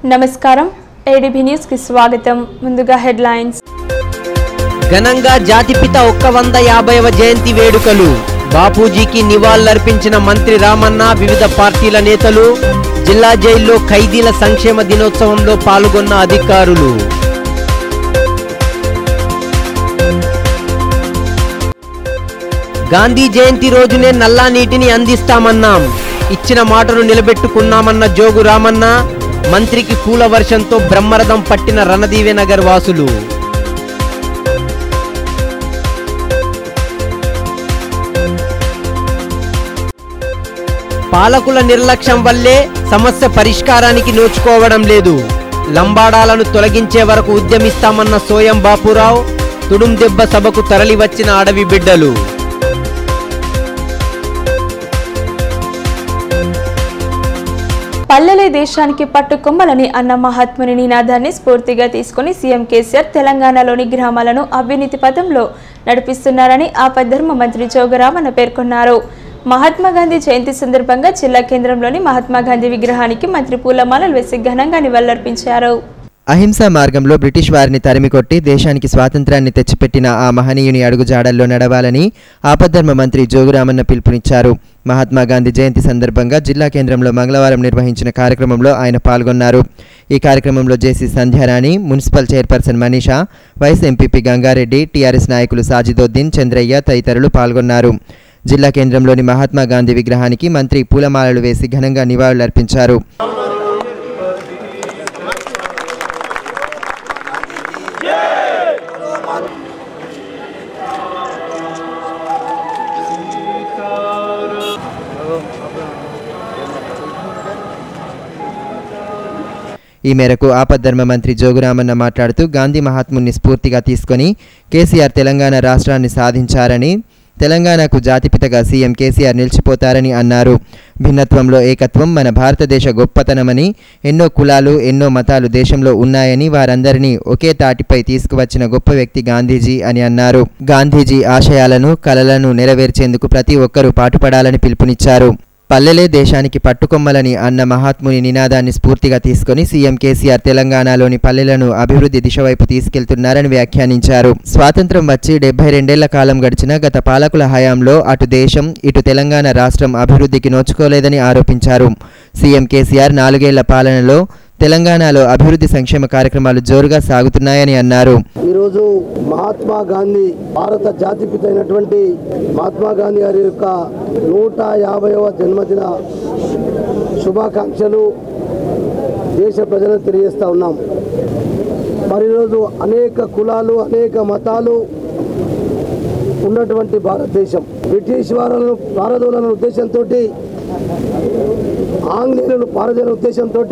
నమస్కారం ఏడీబీ న్యూస్కి స్వాగతం ముందుగా హెడ్లైన్స్ ఘనంగా జాతిపిత ఒక్క వంద యాభైవ జయంతి వేడుకలు బాపూజీకి నివాళులర్పించిన మంత్రి రామన్న వివిధ పార్టీల నేతలు జిల్లా జైల్లో ఖైదీల సంక్షేమ దినోత్సవంలో పాల్గొన్న అధికారులు గాంధీ జయంతి రోజునే నల్లా నీటిని అందిస్తామన్నాం ఇచ్చిన మాటను నిలబెట్టుకున్నామన్న జోగు రామన్న మంత్రికి పూల వర్షంతో బ్రహ్మరథం పట్టిన రణదీవె నగర్ వాసులు పాలకుల నిర్లక్ష్యం వల్లే సమస్య పరిష్కారానికి నోచుకోవడం లేదు లంబాడాలను తొలగించే వరకు ఉద్యమిస్తామన్న సోయం బాపురావు తుడుం దెబ్బ సభకు తరలివచ్చిన అడవి బిడ్డలు పల్లెలే దేశానికి పట్టుకొమ్మలని అన్న మహాత్ముని నినాదాన్ని స్ఫూర్తిగా తీసుకుని సీఎం కేసీఆర్ తెలంగాణలోని గ్రామాలను అవినీతి పథంలో నడిపిస్తున్నారని ఆపద్ధర్మ మంత్రి జోగరామన్న పేర్కొన్నారు మహాత్మా గాంధీ జయంతి సందర్భంగా జిల్లా కేంద్రంలోని మహాత్మా గాంధీ విగ్రహానికి మంత్రి పూలమాలలు వేసి ఘనంగా నివాళులర్పించారు అహింసా మార్గంలో బ్రిటిష్ వారిని తరిమికొట్టి దేశానికి స్వాతంత్రాన్ని తెచ్చిపెట్టిన ఆ మహనీయుని అడుగుజాడల్లో నడవాలని ఆపద్ధర్మ మంత్రి జోగురామన్న పిలుపునిచ్చారు మహాత్మా గాంధీ జయంతి సందర్భంగా జిల్లా కేంద్రంలో మంగళవారం నిర్వహించిన కార్యక్రమంలో ఆయన పాల్గొన్నారు ఈ కార్యక్రమంలో JC Sandhyarani municipal chairperson Manisha vice MPP Gangareddy TRS నాయకులు సాజిదోద్దీన్ చంద్రయ్య తదితరులు పాల్గొన్నారు జిల్లా కేంద్రంలోని మహాత్మా గాంధీ విగ్రహానికి మంత్రి పూలమాలలు వేసి ఘనంగా నివాళులర్పించారు ఈ మేరకు ఆపద్ధర్మ మంత్రి జోగురామన్న మాట్లాడుతూ గాంధీ మహాత్ముని స్ఫూర్తిగా తీసుకొని కేసీఆర్ తెలంగాణ రాష్ట్రాన్ని సాధించారని తెలంగాణకు జాతిపితగా సీఎం కేసీఆర్ నిలిచిపోతారని అన్నారు భిన్నత్వంలో ఏకత్వం మన భారతదేశ గొప్పతనమని ఎన్నో కులాలు ఎన్నో మతాలు దేశంలో ఉన్నాయని వారందరినీ ఒకే తాటిపై తీసుకువచ్చిన గొప్ప వ్యక్తి గాంధీజీ అని అన్నారు గాంధీజీ ఆశయాలను కలలను నెరవేర్చేందుకు ప్రతి ఒక్కరూ పాటుపడాలని పిలుపునిచ్చారు పల్లెలే దేశానికి పట్టుకొమ్మలని అన్న మహాత్ముని నినాదాన్ని స్ఫూర్తిగా తీసుకొని సీఎం కేసీఆర్ తెలంగాణలోని పల్లెలను అభివృద్ధి దిశ వైపు తీసుకెళ్తున్నారని వ్యాఖ్యానించారు స్వాతంత్రం వచ్చి డెబ్బై రెండేళ్ల కాలం గడిచిన గత పాలకుల హయాంలో అటు దేశం ఇటు తెలంగాణ రాష్ట్రం అభివృద్ధికి నోచుకోలేదని ఆరోపించారు సీఎం కేసీఆర్ నాలుగేళ్ల పాలనలో తెలంగాణలో అభివృద్ధి సంక్షేమ కార్యక్రమాలు జోరుగా సాగుతున్నాయని అన్నారు ఈరోజు మహాత్మా గాంధీ భారత జాతిపిత అయినటువంటి మహాత్మా గాంధీ గారి యొక్క నూట యాభైవ జన్మదిన శుభాకాంక్షలు దేశ ప్రజలకు తెలియజేస్తా ఉన్నాం మరి ఈరోజు అనేక కులాలు అనేక మతాలు ఉన్నటువంటి భారతదేశం బ్రిటిష్ వారులను పారదోలన ఉద్దేశంతో ఆంగ్లేయులను పారదోలన ఉద్దేశంతో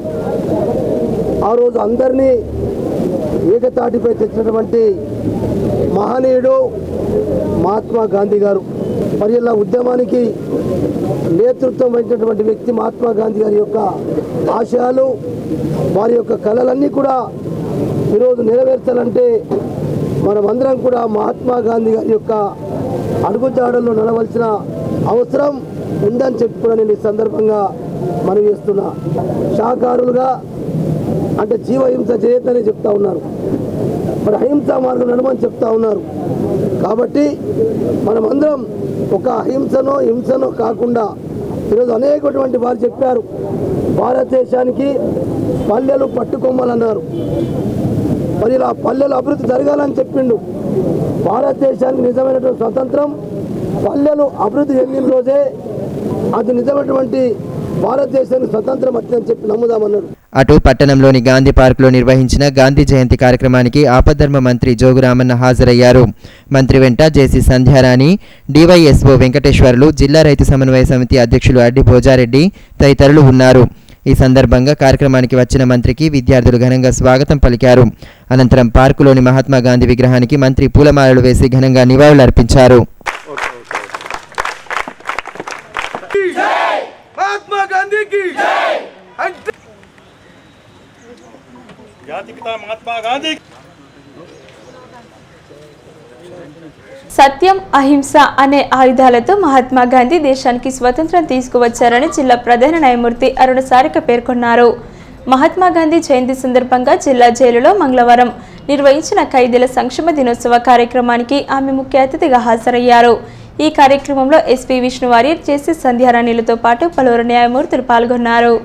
ఆ రోజు అందరినీ ఏకతాటిపై తెచ్చినటువంటి మహనీయుడు మహాత్మా గాంధీ గారు మరి ఇలా ఉద్యమానికి నేతృత్వం వహించినటువంటి వ్యక్తి మహాత్మా గాంధీ గారి యొక్క ఆశయాలు వారి యొక్క కళలన్నీ కూడా ఈరోజు నెరవేర్చాలంటే మనమందరం కూడా మహాత్మా గాంధీ గారి యొక్క అడుగుజాడల్లో నడవలసిన అవసరం ఉందని చెప్పి కూడా నేను ఈ సందర్భంగా మనవి చేస్తున్నా శాకారులుగా అంటే జీవహింస చేయొద్దని చెప్తా ఉన్నారు మరి అహింసా మార్గం నడమని చెప్తా ఉన్నారు కాబట్టి మనమందరం ఒక అహింసనో హింసనో కాకుండా ఈరోజు అనేకటువంటి వారు చెప్పారు భారతదేశానికి పల్లెలు పట్టుకోమలన్నారు మరి ఇలా పల్లెలు అభివృద్ధి జరగాలని చెప్పిండు భారతదేశానికి నిజమైనటువంటి స్వతంత్రం పల్లెలు అభివృద్ధి చెందిన రోజే అది నిజమైనటువంటి భారతదేశానికి స్వతంత్రం వచ్చిందని చెప్పి నమ్ముదామన్నాడు అటు పట్టణంలోని గాంధీ పార్కులో నిర్వహించిన గాంధీ జయంతి కార్యక్రమానికి ఆపద్ధర్మ మంత్రి జోగురామన్న హాజరయ్యారు మంత్రి వెంట జేసీ సంధ్యారాణి డివైఎస్ఓ వెంకటేశ్వర్లు జిల్లా రైతు సమన్వయ సమితి అధ్యక్షులు అడ్డి భోజారెడ్డి తదితరులు ఉన్నారు ఈ సందర్భంగా కార్యక్రమానికి వచ్చిన మంత్రికి విద్యార్థులు ఘనంగా స్వాగతం పలికారు అనంతరం పార్కులోని మహాత్మా గాంధీ విగ్రహానికి మంత్రి పూలమాలలు వేసి ఘనంగా నివాళులర్పించారు महात्मा गांधी की अंत- జాతిపిత మహాత్మా గాంధీ సత్యం అహింస అనే ఆయుధాలతో మహాత్మా గాంధీ దేశానికి స్వతంత్రం తీసుకువచ్చారని జిల్లా ప్రధాన న్యాయమూర్తి అరుణ సారిక పేర్కొన్నారు మహాత్మా గాంధీ జయంతి సందర్భంగా జిల్లా జైలులో మంగళవారం నిర్వహించిన ఖైదీల సంక్షేమ దినోత్సవ కార్యక్రమానికి ఆమె ముఖ్య అతిథిగా హాజరయ్యారు ఈ కార్యక్రమంలో ఎస్పీ విష్ణువారియర్ జేసీ సంధ్యారాణిలతో పాటు పలువురు న్యాయమూర్తులు పాల్గొన్నారు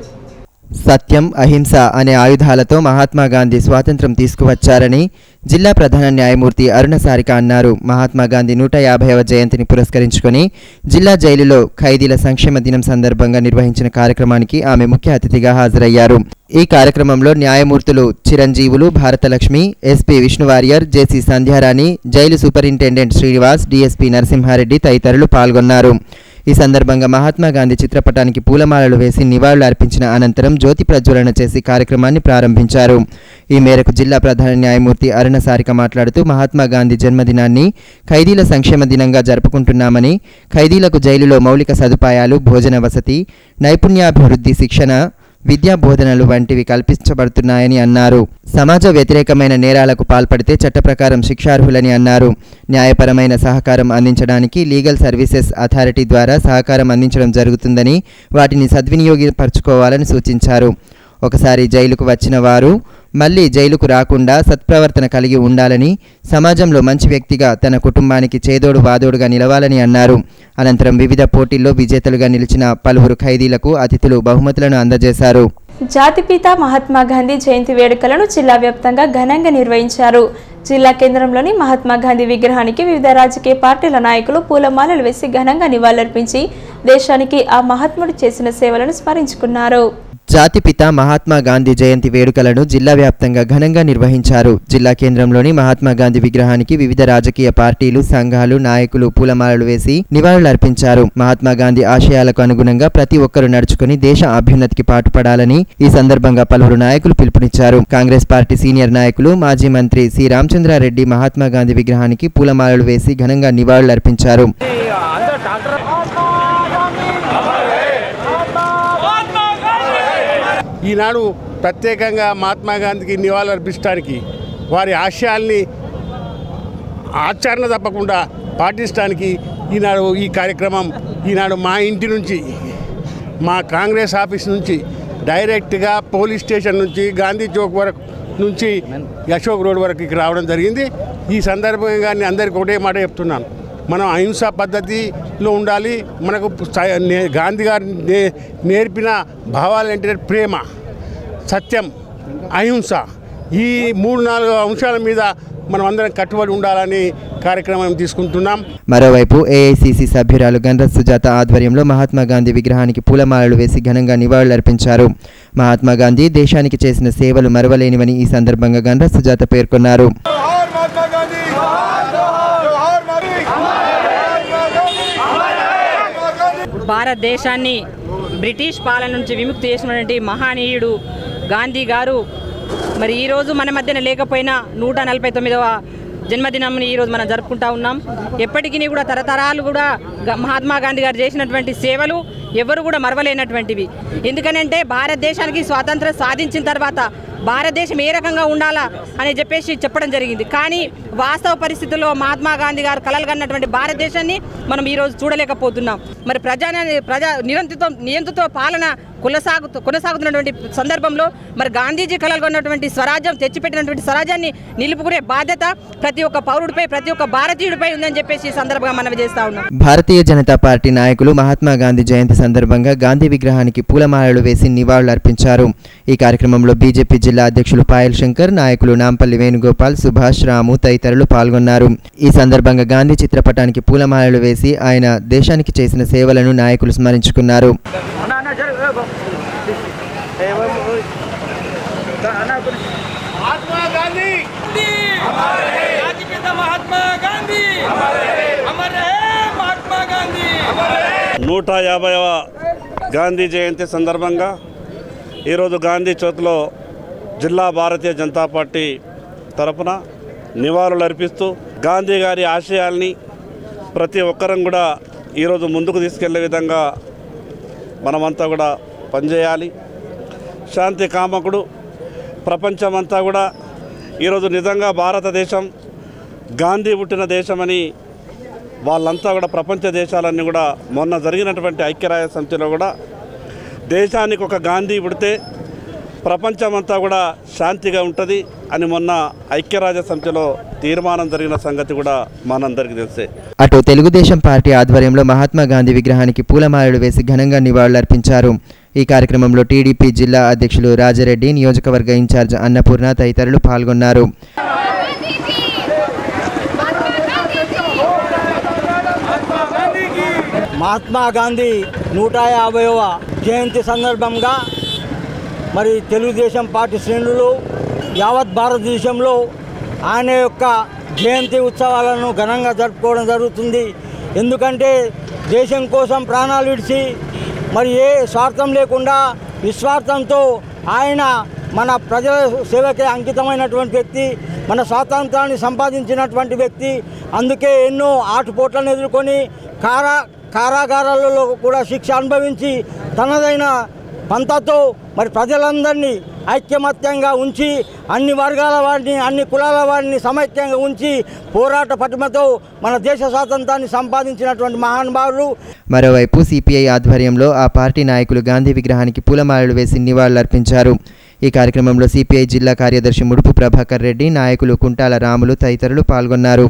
సత్యం అహింస అనే ఆయుధాలతో మహాత్మా గాంధీ స్వాతంత్రం తీసుకువచ్చారని జిల్లా ప్రధాన న్యాయమూర్తి అరుణ సారిక అన్నారు మహాత్మా గాంధీ నూట యాభైవ జయంతిని పురస్కరించుకొని జిల్లా జైలులో ఖైదీల సంక్షేమ దినం సందర్భంగా నిర్వహించిన కార్యక్రమానికి ఆమె ముఖ్య అతిథిగా హాజరయ్యారు ఈ కార్యక్రమంలో న్యాయమూర్తులు Chiranjeevulu Bharathalakshmi SP Vishnu Warrier JC Sandhyarani jail superintendent Srinivas DSP Narasimhareddy తదితరులు పాల్గొన్నారు ఈ సందర్భంగా మహాత్మా గాంధీ చిత్రపటానికి పూలమాలలు వేసి నివాళులు అర్పించిన అనంతరం జ్యోతి ప్రజ్వలన చేసి కార్యక్రమాన్ని ప్రారంభించారు ఈ మేరకు జిల్లా ప్రధాన న్యాయమూర్తి అరుణ సారిక మాట్లాడుతూ మహాత్మా గాంధీ జన్మదినాన్ని ఖైదీల సంక్షేమ దినంగా జరుపుకుంటున్నామని ఖైదీలకు జైలులో మౌలిక సదుపాయాలు భోజన వసతి నైపుణ్యాభివృద్ధి శిక్షణ విద్యా బోధనలు వంటివి కల్పించబడుతున్నాయని అన్నారు సమాజ వ్యతిరేకమైన నేరాలకు పాల్పడితే చట్ట ప్రకారం శిక్షార్హులని అన్నారు న్యాయపరమైన సహకారం అందించడానికి లీగల్ సర్వీసెస్ అథారిటీ ద్వారా సహకారం అందించడం జరుగుతుందని వాటిని సద్వినియోగపరచుకోవాలని సూచించారు ఒకసారి జైలుకు వచ్చిన వారు మళ్ళీ జైలుకు రాకుండా సత్ప్రవర్తన కలిగి ఉండాలని సమాజంలో మంచి వ్యక్తిగా తన కుటుంబానికి చేదోడు వాదోడుగా నిలవాలని అన్నారు అనంతరం వివిధ పోటీల్లో విజేతలుగా నిలిచిన పలువురు ఖైదీలకు అతిథులు బహుమతులను అందజేశారు జాతిపిత మహాత్మా గాంధీ జయంతి వేడుకలను జిల్లా వ్యాప్తంగా ఘనంగా నిర్వహించారు జిల్లా కేంద్రంలోని మహాత్మా గాంధీ విగ్రహానికి వివిధ రాజకీయ పార్టీల నాయకులు పూలమాలలు వేసి ఘనంగా నివాళులర్పించి దేశానికి ఆ మహాత్ముడు చేసిన సేవలను స్మరించుకున్నారు జాతిపిత మహాత్మా గాంధీ జయంతి వేడుకలను జిల్లా వ్యాప్తంగా ఘనంగా నిర్వహించారు జిల్లా కేంద్రంలోని మహాత్మా గాంధీ విగ్రహానికి వివిధ రాజకీయ పార్టీలు సంఘాలు నాయకులు పూలమాలలు వేసి నివాళులర్పించారు మహాత్మా గాంధీ ఆశయాలకు అనుగుణంగా ప్రతి ఒక్కరూ నడుచుకుని దేశ అభ్యున్నతికి పాటుపడాలని ఈ సందర్భంగా పలువురు నాయకులు పిలుపునిచ్చారు కాంగ్రెస్ పార్టీ సీనియర్ నాయకులు మాజీ మంత్రి సి రామచంద్రారెడ్డి మహాత్మా గాంధీ విగ్రహానికి పూలమాలలు వేసి ఘనంగా నివాళులర్పించారు ఈనాడు ప్రత్యేకంగా మహాత్మా గాంధీకి నివాళులర్పించడానికి వారి ఆశయాల్ని ఆచరణ తప్పకుండా పాటించడానికి ఈనాడు ఈ కార్యక్రమం ఈనాడు మా ఇంటి నుంచి మా కాంగ్రెస్ ఆఫీస్ నుంచి డైరెక్ట్గా పోలీస్ స్టేషన్ నుంచి గాంధీ చౌక్ వరకు నుంచి అశోక్ రోడ్ వరకు ఇక్కడ రావడం జరిగింది ఈ సందర్భంగా నేను అందరికీ ఒకటే మాట చెప్తున్నాను మనం అహింసా పద్ధతిలో ఉండాలి మనకు స- నే- గాంధీ గారు నే నేర్పిన భావాలు ఏంటంటే ప్రేమ సత్యం అహింస ఈ మూడు నాలుగు అంశాల మీద మనం అందరం కట్టుబడి ఉండాలని కార్యక్రమం తీసుకుంటున్నాం మరోవైపు ఏఐసిసి సభ్యురాలు గన్రత్ సుజాత ఆధ్వర్యంలో మహాత్మా గాంధీ విగ్రహానికి పూలమాలలు వేసి ఘనంగా నివాళులర్పించారు మహాత్మా గాంధీ దేశానికి చేసిన సేవలు మరవలేనివని ఈ సందర్భంగా గన్రత్ సుజాత పేర్కొన్నారు जोहार महात्मा गांधी जोहार महात्मा భారతదేశాన్ని బ్రిటిష్ పాలన నుంచి విముక్తి చేసినటువంటి మహానీయుడు గాంధీ గారు మరి ఈరోజు మన మధ్యన లేకపోయినా నూట నలభై తొమ్మిదవ జన్మదినంని ఈరోజు మనం జరుపుకుంటా ఉన్నాం ఎప్పటికీ కూడా తరతరాలు కూడా గ- మహాత్మా గాంధీ గారు చేసినటువంటి సేవలు ఎవరు కూడా మరవలేనటువంటివి ఎందుకనంటే భారతదేశానికి స్వాతంత్రం సాధించిన తర్వాత భారతదేశం ఏ రకంగా ఉండాలా అని చెప్పేసి చెప్పడం జరిగింది కానీ వాస్తవ పరిస్థితుల్లో మహాత్మా గాంధీ గారు కలలు కన్నటువంటి భారతదేశాన్ని మనం ఈరోజు చూడలేకపోతున్నాం మరి ప్రజా ప్రజా నిరంతృత్వం నియంత్రిత పాలన కొనసాగుతూ కొనసాగుతున్నటువంటి సందర్భంలో మరి గాంధీజీ కలలు కొన్నటువంటి స్వరాజ్యం తెచ్చిపెట్టినటువంటి స్వరాజ్యాన్ని నిలుపుకునే బాధ్యత ప్రతి ఒక్క పౌరుడిపై ప్రతి ఒక్క భారతీయుడిపై ఉందని చెప్పేసి ఈ సందర్భంగా మనం చేస్తా ఉన్నాం భారతీయ జనతా పార్టీ నాయకులు మహాత్మా గాంధీ జయంతి సందర్భంగా గాంధీ విగ్రహానికి పూలమాలలు వేసి నివాళులర్పించారు ఈ కార్యక్రమంలో బీజేపీ జిల్లా అధ్యక్షులు పాయల్ శంకర్ నాయకులు నాంపల్లి వేణుగోపాల్ సుభాష్ రాము తదితరులు పాల్గొన్నారు ఈ సందర్భంగా గాంధీ చిత్రపటానికి పూలమాలలు వేసి ఆయన దేశానికి చేసిన సేవలను నాయకులు స్మరించుకున్నారు महात्मा गांधी जातिपिता महात्मा गांधी अमर रहे महात्मा गांधी నూట యాభైవ గాంధీ జయంతి సందర్భంగా ఈరోజు గాంధీ చౌక్లో జిల్లా భారతీయ జనతా పార్టీ తరపున నివాళులు అర్పిస్తూ గాంధీ గారి ఆశయాల్ని ప్రతి ఒక్కరం కూడా ఈరోజు ముందుకు తీసుకెళ్లే విధంగా మనమంతా కూడా పనిచేయాలి శాంతి కామకుడు ప్రపంచమంతా కూడా ఈరోజు నిజంగా భారతదేశం గాంధీ పుట్టిన దేశమని వాళ్ళంతా కూడా ప్రపంచ దేశాలన్నీ కూడా మొన్న జరిగినటువంటి ఐక్యరాజ్య సమితిలో కూడా దేశానికి ఒక గాంధీ పుడితే ప్రపంచమంతా కూడా శాంతిగా ఉంటుంది అని మొన్న ఐక్యరాజ్య సమితిలో తీర్మానం జరిగిన సంగతి కూడా మనందరికీ తెలిసే అటు తెలుగుదేశం పార్టీ ఆధ్వర్యంలో మహాత్మా గాంధీ విగ్రహానికి పూలమాలలు వేసి ఘనంగా నివాళులర్పించారు ఈ కార్యక్రమంలో టీడీపీ జిల్లా అధ్యక్షులు రాజారెడ్డి నియోజకవర్గ ఇన్ఛార్జ్ అన్నపూర్ణ తదితరులు పాల్గొన్నారు మహాత్మా గాంధీ నూట యాభైవ జయంతి సందర్భంగా మరి తెలుగుదేశం పార్టీ శ్రేణులు యావత్ భారతదేశంలో ఆయన యొక్క జయంతి ఉత్సవాలను ఘనంగా జరుపుకోవడం జరుగుతుంది ఎందుకంటే దేశం కోసం ప్రాణాలు విడిచి మరి ఏ స్వార్థం లేకుండా నిస్వార్థంతో ఆయన మన ప్రజల సేవకే అంకితమైనటువంటి వ్యక్తి మన స్వాతంత్రాన్ని సంపాదించినటువంటి వ్యక్తి అందుకే ఎన్నో ఆటుపోట్లను ఎదుర్కొని కారా కారాగారాలలో కూడా శిక్ష అనుభవించి తనదైన పంతతో మరి ప్రజలందరినీ ఐక్యమత్యంగా ఉంచి అన్ని వర్గాల వారిని అన్ని కులాల వారిని సమైక్యంగా ఉంచి పోరాట పటిమతో మన దేశ స్వాతంత్రాన్ని సంపాదించినటువంటి మహానుభావులు మరోవైపు సిపిఐ ఆధ్వర్యంలో ఆ పార్టీ నాయకులు గాంధీ విగ్రహానికి పూలమాలలు వేసి నివాళులర్పించారు ఈ కార్యక్రమంలో సిపిఐ జిల్లా కార్యదర్శి ముడుపు ప్రభాకర్ రెడ్డి నాయకులు కుంటాల రాములు తదితరులు పాల్గొన్నారు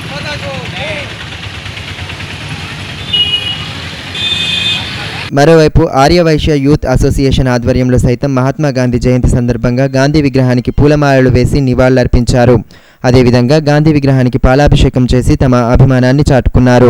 మరోవైపు ఆర్యవైశ్య యూత్ అసోసియేషన్ ఆధ్వర్యంలో సైతం మహాత్మా గాంధీ జయంతి సందర్భంగా గాంధీ విగ్రహానికి పూలమాలలు వేసి నివాళులర్పించారు అదేవిధంగా గాంధీ విగ్రహానికి పాలాభిషేకం చేసి తమ అభిమానాన్ని చాటుకున్నారు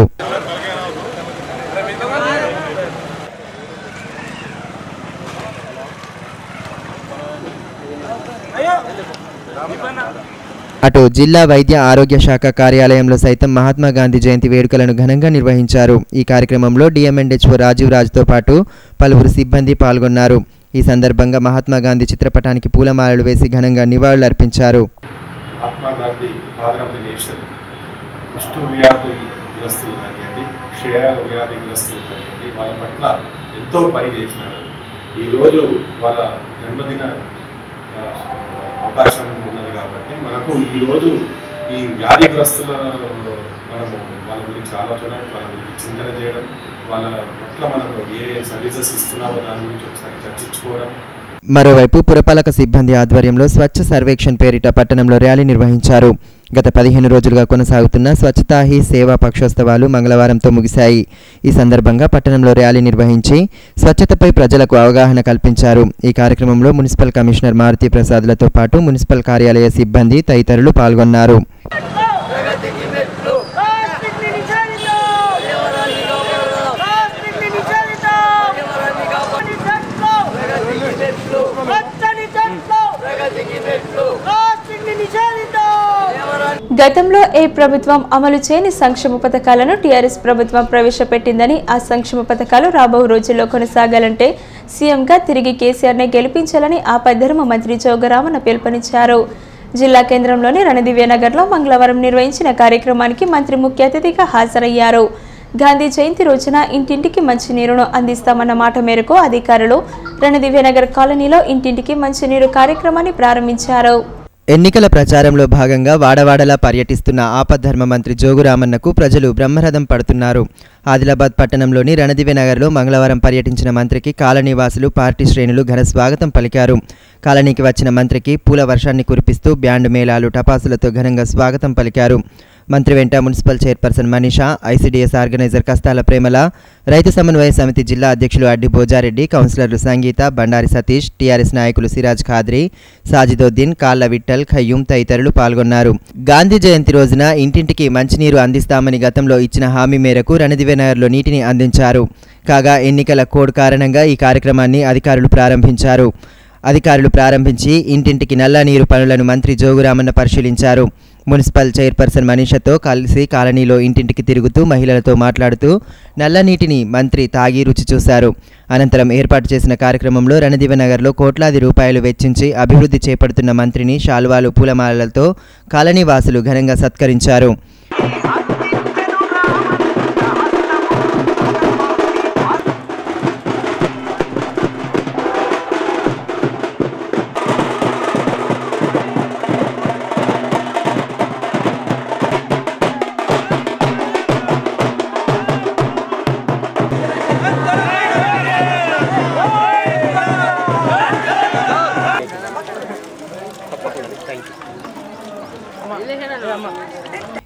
అటు జిల్లా వైద్య ఆరోగ్య శాఖ కార్యాలయంలో సైతం మహాత్మా గాంధీ జయంతి వేడుకలను ఘనంగా నిర్వహించారు ఈ కార్యక్రమంలో డిఎంఎన్హెచ్ఓ రాజీవ్ రాజ్తో పాటు పలువురు సిబ్బంది పాల్గొన్నారు ఈ సందర్భంగా మహాత్మా గాంధీ చిత్రపటానికి పూలమాలలు వేసి ఘనంగా నివాళులర్పించారు Mahatma Gandhi father of the nation కుష్టు వ్యాధి గ్రస్తులు కానివ్వండి క్షయ వ్యాధి గ్రస్తులు కానివ్వండి వాళ్ళ పట్ల ఎంతో పని చేసినారు ఈరోజు వాళ్ళ జన్మదిన ఆ, అవకాశం ఉన్నది కాబట్టి మనకు ఈరోజు ఈ వ్యాధిగ్రస్తుల మనము వాళ్ళ గురించి ఆలోచన వాళ్ళ గురించి చింతన చేయడం వాళ్ళ పట్ల మనము ఏ సర్వీసెస్ ఇస్తున్నామో దాని గురించి ఒకసారి చర్చించుకోవడం మరోవైపు పురపాలక సిబ్బంది ఆధ్వర్యంలో స్వచ్ఛ సర్వేక్షణ్ పేరిట పట్టణంలో ర్యాలీ నిర్వహించారు గత పదిహేను రోజులుగా కొనసాగుతున్న స్వచ్ఛతా హీ సేవా పక్షోత్సవాలు మంగళవారంతో ముగిశాయి ఈ సందర్భంగా పట్టణంలో ర్యాలీ నిర్వహించి స్వచ్ఛతపై ప్రజలకు అవగాహన కల్పించారు ఈ కార్యక్రమంలో మున్సిపల్ కమిషనర్ మారుతి ప్రసాద్లతో పాటు మున్సిపల్ కార్యాలయ సిబ్బంది తదితరులు పాల్గొన్నారు గతంలో ఏ ప్రభుత్వం అమలు చేయని సంక్షేమ పథకాలను టీఆర్ఎస్ ప్రభుత్వం ప్రవేశపెట్టిందని ఆ సంక్షేమ పథకాలు రాబో రోజుల్లో కొనసాగాలంటే సీఎంగా తిరిగి కేసీఆర్నే గెలిపించాలని ఆపద్ధర్మ మంత్రి జోగరామన్న పిలుపునిచ్చారు జిల్లా కేంద్రంలోని రణదివ్యనగర్లో మంగళవారం నిర్వహించిన కార్యక్రమానికి మంత్రి ముఖ్య అతిథిగా హాజరయ్యారు గాంధీ జయంతి రోజున ఇంటింటికి మంచినీరును అందిస్తామన్న మాట మేరకు అధికారులు రణదివ్యనగర్ కాలనీలో ఇంటింటికి మంచినీరు కార్యక్రమాన్ని ప్రారంభించారు ఎన్నికల ప్రచారంలో భాగంగా వాడవాడలా పర్యటిస్తున్న ఆపద్ధర్మ మంత్రి జోగురామన్నకు ప్రజలు బ్రహ్మరథం పడుతున్నారు ఆదిలాబాద్ పట్టణంలోని రణదివ్యనగర్లో మంగళవారం పర్యటించిన మంత్రికి కాలనీవాసులు పార్టీ శ్రేణులు ఘన స్వాగతం పలికారు కాలనీకి వచ్చిన మంత్రికి పూల వర్షాన్ని కురిపిస్తూ బ్యాండ్ మేళాలు టపాసులతో ఘనంగా స్వాగతం పలికారు మంత్రి వెంట municipal chairperson Manisha ICDS organiser Kastala Premala రైతు సమన్వయ సమితి జిల్లా అధ్యక్షులు అడ్డి భోజారెడ్డి కౌన్సిలర్లు సంగీత బండారి సతీష్ టీఆర్ఎస్ నాయకులు సిరాజ్ ఖాద్రి సాజిదోద్దీన్ కాళ్ళ విఠల్ ఖయ్యూం తదితరులు పాల్గొన్నారు గాంధీ జయంతి రోజున ఇంటింటికి మంచినీరు అందిస్తామని గతంలో ఇచ్చిన హామీ మేరకు రణదివ్యనగర్లో నీటిని అందించారు కాగా ఎన్నికల కోడ్ కారణంగా ఈ కార్యక్రమాన్ని అధికారులు ప్రారంభించారు అధికారులు ప్రారంభించి ఇంటింటికి నల్ల నీరు పనులను మంత్రి జోగురామన్న పరిశీలించారు మున్సిపల్ చైర్పర్సన్ మనీషతో కలిసి కాలనీలో ఇంటింటికి తిరుగుతూ మహిళలతో మాట్లాడుతూ నల్ల నీటిని మంత్రి తాగి రుచి చూశారు అనంతరం ఏర్పాటు చేసిన కార్యక్రమంలో రణదివనగర్లో కోట్లాది రూపాయలు వెచ్చించి అభివృద్ధి చేపడుతున్న మంత్రిని శాల్వాలు పూలమాలలతో కాలనీ వాసులు ఘనంగా సత్కరించారు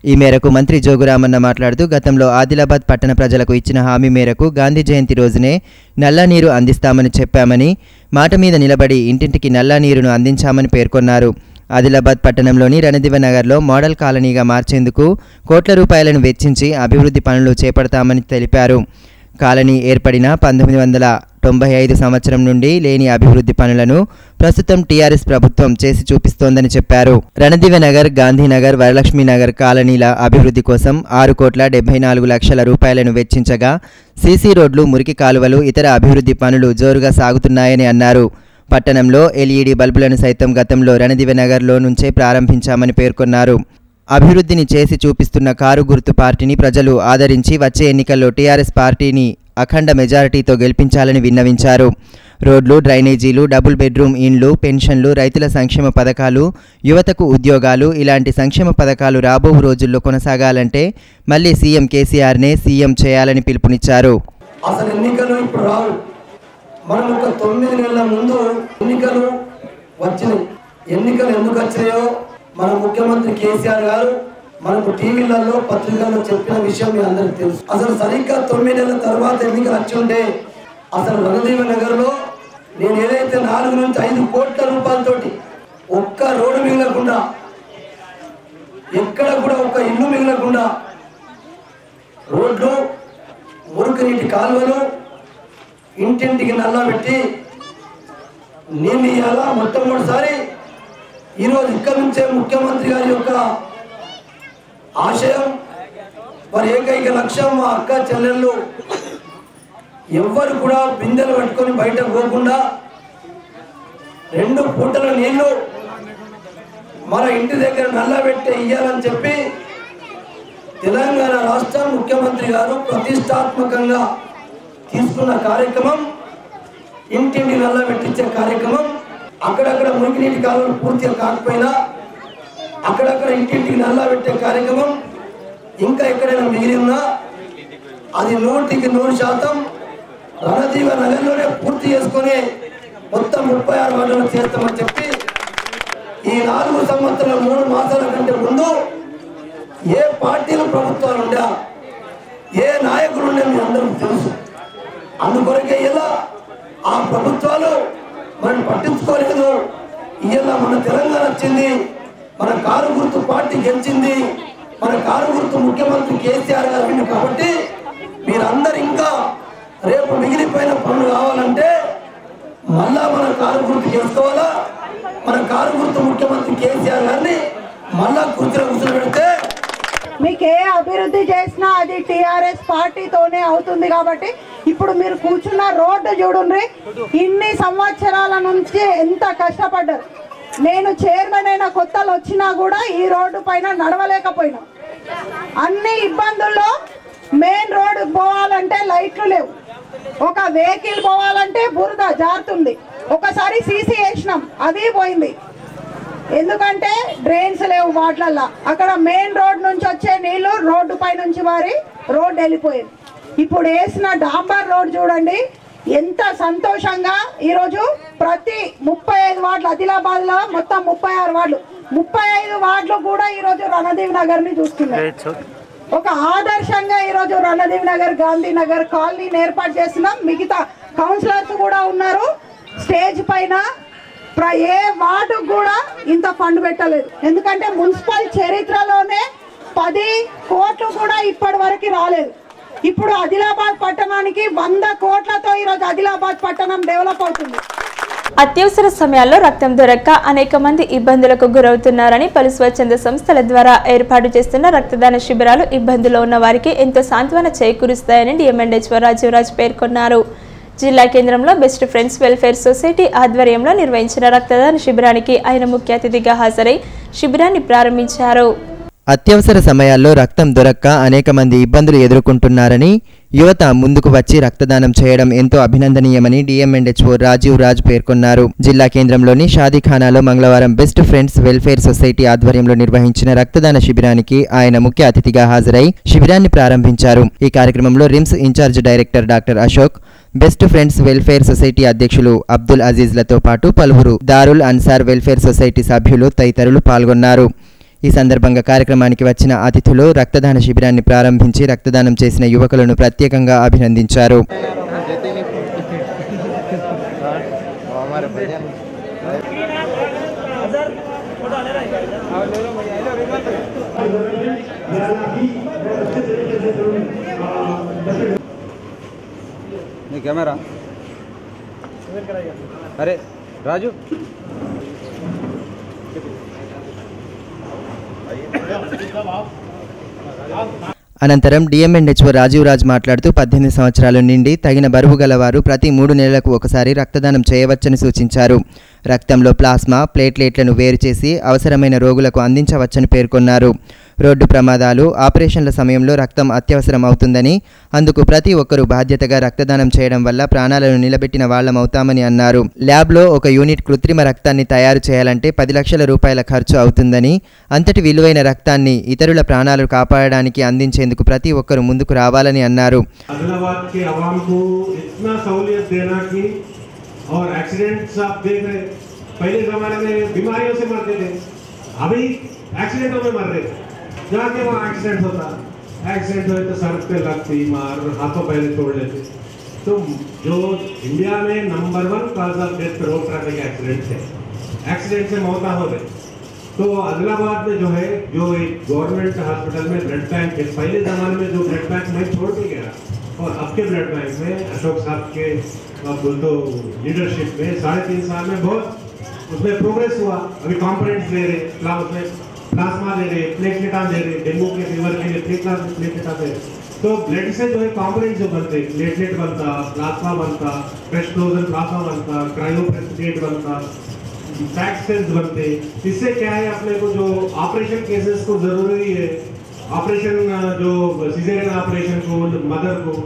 ఈ మేరకు మంత్రి జోగురామన్న మాట్లాడుతూ గతంలో ఆదిలాబాద్ పట్టణ ప్రజలకు ఇచ్చిన హామీ మేరకు గాంధీ జయంతి రోజునే నల్ల నీరు అందిస్తామని చెప్పామని మాట మీద నిలబడి ఇంటింటికి నల్ల నీరును అందించామని పేర్కొన్నారు ఆదిలాబాద్ పట్టణంలోని రణదివ నగర్లో మోడల్ కాలనీగా మార్చేందుకు కోట్ల రూపాయలను వెచ్చించి అభివృద్ధి పనులు చేపడతామని తెలిపారు కాలనీ ఏర్పడిన పంతొమ్మిది వందల తొంభై ఐదు సంవత్సరం నుండి లేని అభివృద్ధి పనులను ప్రస్తుతం టీఆర్ఎస్ ప్రభుత్వం చేసి చూపిస్తోందని చెప్పారు రణదివ నగర్ గాంధీనగర్ వరలక్ష్మి నగర్ కాలనీల అభివృద్ధి కోసం ఆరు కోట్ల డెబ్బై నాలుగు లక్షల రూపాయలను వెచ్చించగా సీసీ రోడ్లు మురికి కాలువలు ఇతర అభివృద్ధి పనులు జోరుగా సాగుతున్నాయని అన్నారు పట్టణంలో ఎల్ఈడి బల్బులను సైతం గతంలో రణదివ నగర్లో నుంచే ప్రారంభించామని పేర్కొన్నారు అభివృద్ధిని చేసి చూపిస్తున్న కారు గుర్తు పార్టీని ప్రజలు ఆదరించి వచ్చే ఎన్నికల్లో టీఆర్ఎస్ పార్టీని అఖండ మెజారిటీతో గెలిపించాలని విన్నవించారు రోడ్లు డ్రైనేజీలు డబుల్ బెడ్రూమ్ ఇండ్లు పెన్షన్లు రైతుల సంక్షేమ పథకాలు యువతకు ఉద్యోగాలు ఇలాంటి సంక్షేమ పథకాలు రాబో రోజుల్లో కొనసాగాలంటే మళ్ళీ సీఎం కేసీఆర్నే సీఎం చేయాలని పిలుపునిచ్చారు అసలు ఎన్నికలు ఇప్పుడు రావు మనం ఒక తొమ్మిది నెలల ముందు ఎన్నికలు వచ్చినాయి ఎన్నికలు ఎందుకు వచ్చినాయో మన ముఖ్యమంత్రి కేసీఆర్ గారు మనకు టీవీలలో పత్రికల్లో చెప్పిన విషయం మీ అందరికి తెలుసు అసలు సరిగ్గా తొమ్మిది నెలల తర్వాత ఎన్నికలు వచ్చి ఉంటే అసలు రణదీవ నగర్లో నేను ఏదైతే నాలుగు నుంచి ఐదు కోట్ల రూపాయలతోటి ఒక్క రోడ్డు మిగలకుండా ఎక్కడ కూడా ఒక్క ఇల్లు మిగలకుండా రోడ్లు మురికి నీటి కాలువలు ఇంటింటికి నల్లా పెట్టి నీళ్ళు ఇవ్వాలా మొట్టమొదటిసారి ఈరోజు ఇక్కడి నుంచే ముఖ్యమంత్రి గారి యొక్క ఆశయం మరి ఏకైక లక్ష్యం మా అక్క చెల్లెళ్ళు ఎవ్వరు కూడా బిందెలు పట్టుకొని బయట పోకుండా రెండు పూటల నీళ్లు మన ఇంటి దగ్గర నల్లబెట్టి ఇయ్యాలని చెప్పి తెలంగాణ రాష్ట్ర ముఖ్యమంత్రి గారు ప్రతిష్టాత్మకంగా తీసుకున్న కార్యక్రమం ఇంటింటి నల్ల పెట్టించే కార్యక్రమం అక్కడక్కడ మురికి నీటి కాలువలు పూర్తిగా కాకపోయినా అక్కడక్కడ ఇంటింటికి నల్ల పెట్టే కార్యక్రమం ఇంకా ఎక్కడైనా మిగిలి ఉన్నా అది నూటికి నూరు శాతం రణజీవ నగర్లోనే పూర్తి చేసుకొని మొత్తం ముప్పై ఆరు వార్డులు చేస్తామని చెప్పి ఈ నాలుగు సంవత్సరాల మూడు మాసాల కంటే ముందు ఏ పార్టీలు ప్రభుత్వాలు ఉండా ఏ నాయకులు ఉండే మీ అందరికీ తెలుసు అందుకొరకే ఇలా ఆ ప్రభుత్వాలు మనం పట్టించుకోలేదు ఇలా మన తెలంగాణ వచ్చింది మన కారు గుర్తు పార్టీ గెలిచింది మన కారు గుర్తు ముఖ్యమంత్రి కేసీఆర్ గారు అయింది కాబట్టి మీరందరూ ఇంకా రేపు మిగిలిపోయిన పనులు కావాలంటే మళ్ళా మన కారు గుర్తు చేసుకోవాలా మన కారు గుర్తు ముఖ్యమంత్రి కేసీఆర్ గారిని మళ్ళా కుర్చీలో కూర్చోబెడితే మీకు ఏ అభివృద్ధి చేసినా అది టిఆర్ఎస్ పార్టీతోనే అవుతుంది కాబట్టి ఇప్పుడు మీరు కూర్చున్న రోడ్డు చూడండి ఇన్ని సంవత్సరాల నుంచి ఎంత కష్టపడ్డారు నేను చైర్మన్ అయిన కొత్తలు వచ్చినా కూడా ఈ రోడ్డు పైన నడవలేకపోయినా అన్ని ఇబ్బందుల్లో మెయిన్ రోడ్ పోవాలంటే లైట్లు లేవు ఒక వెహికల్ పోవాలంటే బురద జారుతుంది ఒకసారి సీసీ వేసినాం అది పోయింది ఎందుకంటే డ్రైన్స్ లేవు వాటిలల్లా అక్కడ మెయిన్ రోడ్ నుంచి వచ్చే నీళ్లు రోడ్డు పై నుంచి వారి రోడ్ వెళ్ళిపోయింది ఇప్పుడు వేసిన డాంబర్ రోడ్ చూడండి ఎంత సంతోషంగా ఈరోజు ప్రతి ముప్పై ఐదు వార్డులు ఆదిలాబాద్ లో మొత్తం ముప్పై ఆరు వార్డులు ముప్పై ఐదు వార్డులు కూడా ఈరోజు రణదేవ్ నగర్ ని చూస్తున్నాయి ఒక ఆదర్శంగా ఈరోజు రణదేవ్ నగర్ గాంధీ నగర్ కాలనీని ఏర్పాటు చేస్తున్నాం మిగతా కౌన్సిలర్స్ కూడా ఉన్నారు స్టేజ్ పైన ప్ర- ఏ వార్డు కూడా ఇంత ఫండ్ పెట్టలేదు ఎందుకంటే మున్సిపల్ చరిత్రలోనే పది కోట్లు కూడా ఇప్పటి వరకు రాలేదు ఇప్పుడు ఆదిలాబాద్ పట్టణానికి వంద కోట్లతో ఈరోజు ఆదిలాబాద్ పట్టణం డెవలప్ అవుతుంది అత్యవసర సమయాల్లో రక్తం దొరక్క అనేక మంది ఇబ్బందులకు గురవుతున్నారని పలు స్వచ్ఛంద సంస్థల ద్వారా ఏర్పాటు చేస్తున్న రక్తదాన శిబిరాలు ఇబ్బందుల్లో ఉన్న వారికి ఎంతో సాంత్వన చేకూరుస్తాయని డిఎంఎండెచ్ఓ రాజీవరాజ్ పేర్కొన్నారు జిల్లా కేంద్రంలో బెస్ట్ ఫ్రెండ్స్ వెల్ఫేర్ సొసైటీ ఆధ్వర్యంలో నిర్వహించిన రక్తదాన శిబిరానికి ఆయన ముఖ్య అతిథిగా హాజరై శిబిరాన్ని ప్రారంభించారు అత్యవసర సమయాల్లో రక్తం దొరక్క అనేక మంది ఇబ్బందులు ఎదుర్కొంటున్నారని యువత ముందుకు వచ్చి రక్తదానం చేయడం ఎంతో అభినందనీయమని డిఎంఎండ్హెచ్ఓ రాజీవ్ రాజ్ పేర్కొన్నారు జిల్లా కేంద్రంలోని షాదీఖానాలో మంగళవారం బెస్ట్ ఫ్రెండ్స్ వెల్ఫేర్ సొసైటీ ఆధ్వర్యంలో నిర్వహించిన రక్తదాన శిబిరానికి ఆయన ముఖ్య అతిథిగా హాజరై శిబిరాన్ని ప్రారంభించారు ఈ కార్యక్రమంలో RIMS incharge director doctor Ashok best friends welfare society అధ్యక్షులు అబ్దుల్ అజీజ్లతో పాటు పలువురు దారుల్ అన్సార్ వెల్ఫేర్ సొసైటీ సభ్యులు తదితరులు పాల్గొన్నారు ఈ సందర్భంగా కార్యక్రమానికి వచ్చిన అతిథులు రక్తదాన శిబిరాన్ని ప్రారంభించి రక్తదానం చేసిన యువకులను ప్రత్యేకంగా అభినందించారు నీ కెమెరా అరే రాజు అనంతరం డిఎంఎన్హెచ్ఓ రాజీవ్ రాజ్ మాట్లాడుతూ పద్దెనిమిది సంవత్సరాల నుండి తగిన బరువు గలవారు ప్రతి మూడు నెలలకు ఒకసారి రక్తదానం చేయవచ్చని సూచించారు రక్తంలో ప్లాస్మా ప్లేట్లెట్లను వేరు చేసి అవసరమైన రోగులకు అందించవచ్చని పేర్కొన్నారు రోడ్డు ప్రమాదాలు ఆపరేషన్ల సమయంలో రక్తం అత్యవసరం అవుతుందని అందుకు ప్రతి ఒక్కరూ బాధ్యతగా రక్తదానం చేయడం వల్ల ప్రాణాలను నిలబెట్టిన వాళ్ళమవుతామని అన్నారు ల్యాబ్లో ఒక యూనిట్ కృత్రిమ రక్తాన్ని తయారు చేయాలంటే పది లక్షల రూపాయల ఖర్చు అవుతుందని అంతటి విలువైన రక్తాన్ని ఇతరుల ప్రాణాలు కాపాడడానికి అందించేందుకు ప్రతి ఒక్కరూ ముందుకు రావాలని అన్నారు आदिलाबाद के आवाम को इतना सहूलियत देना कि और एक्सीडेंट्स आप देख रहे पहले जमाने में बीमारियों से मरते थे अभी एक्सीडेंटों में मर रहे थे जहाँ के वहाँ एक्सीडेंट होता एक्सीडेंट हुए तो सड़क पे लगती मार हाथों पहले तोड़ लेते तो जो इंडिया में number one cause of death road traffic accident है एक्सीडेंट से मौत हो रही तो आदिलाबाद में जो है जो एक गवर्नमेंट हॉस्पिटल में ब्लड बैंक है पहले जमाने में जो ब्लड बैंक मैं छोड़ के गया और अब के ब्लड बैंक में अशोक साहब के अब तो लीडरशिप में साढ़े तीन साल में बहुत उसमें प्रोग्रेस हुआ अभी कॉम्पोनेंट्स ले रहे प्ला उसमें प्लाज्मा ले रहे प्लेटलेटा ले रहे डेंगू के फीवर के लिए प्लेटला प्लेटलेटा दे रहे तो ब्लड से जो है कॉम्पोनेंट जो बनते प्लेटलेट बनता प्लाज्मा बनता फ्रेश फ्रोजन प्लाज्मा बनता क्रायो प्रेसिडेंट बनता फैक्ट सेल्स बनते इससे क्या है अपने को जो ऑपरेशन केसेस को जरूरी है ऑपरेशन जो सिजेरियन ऑपरेशन को मदर को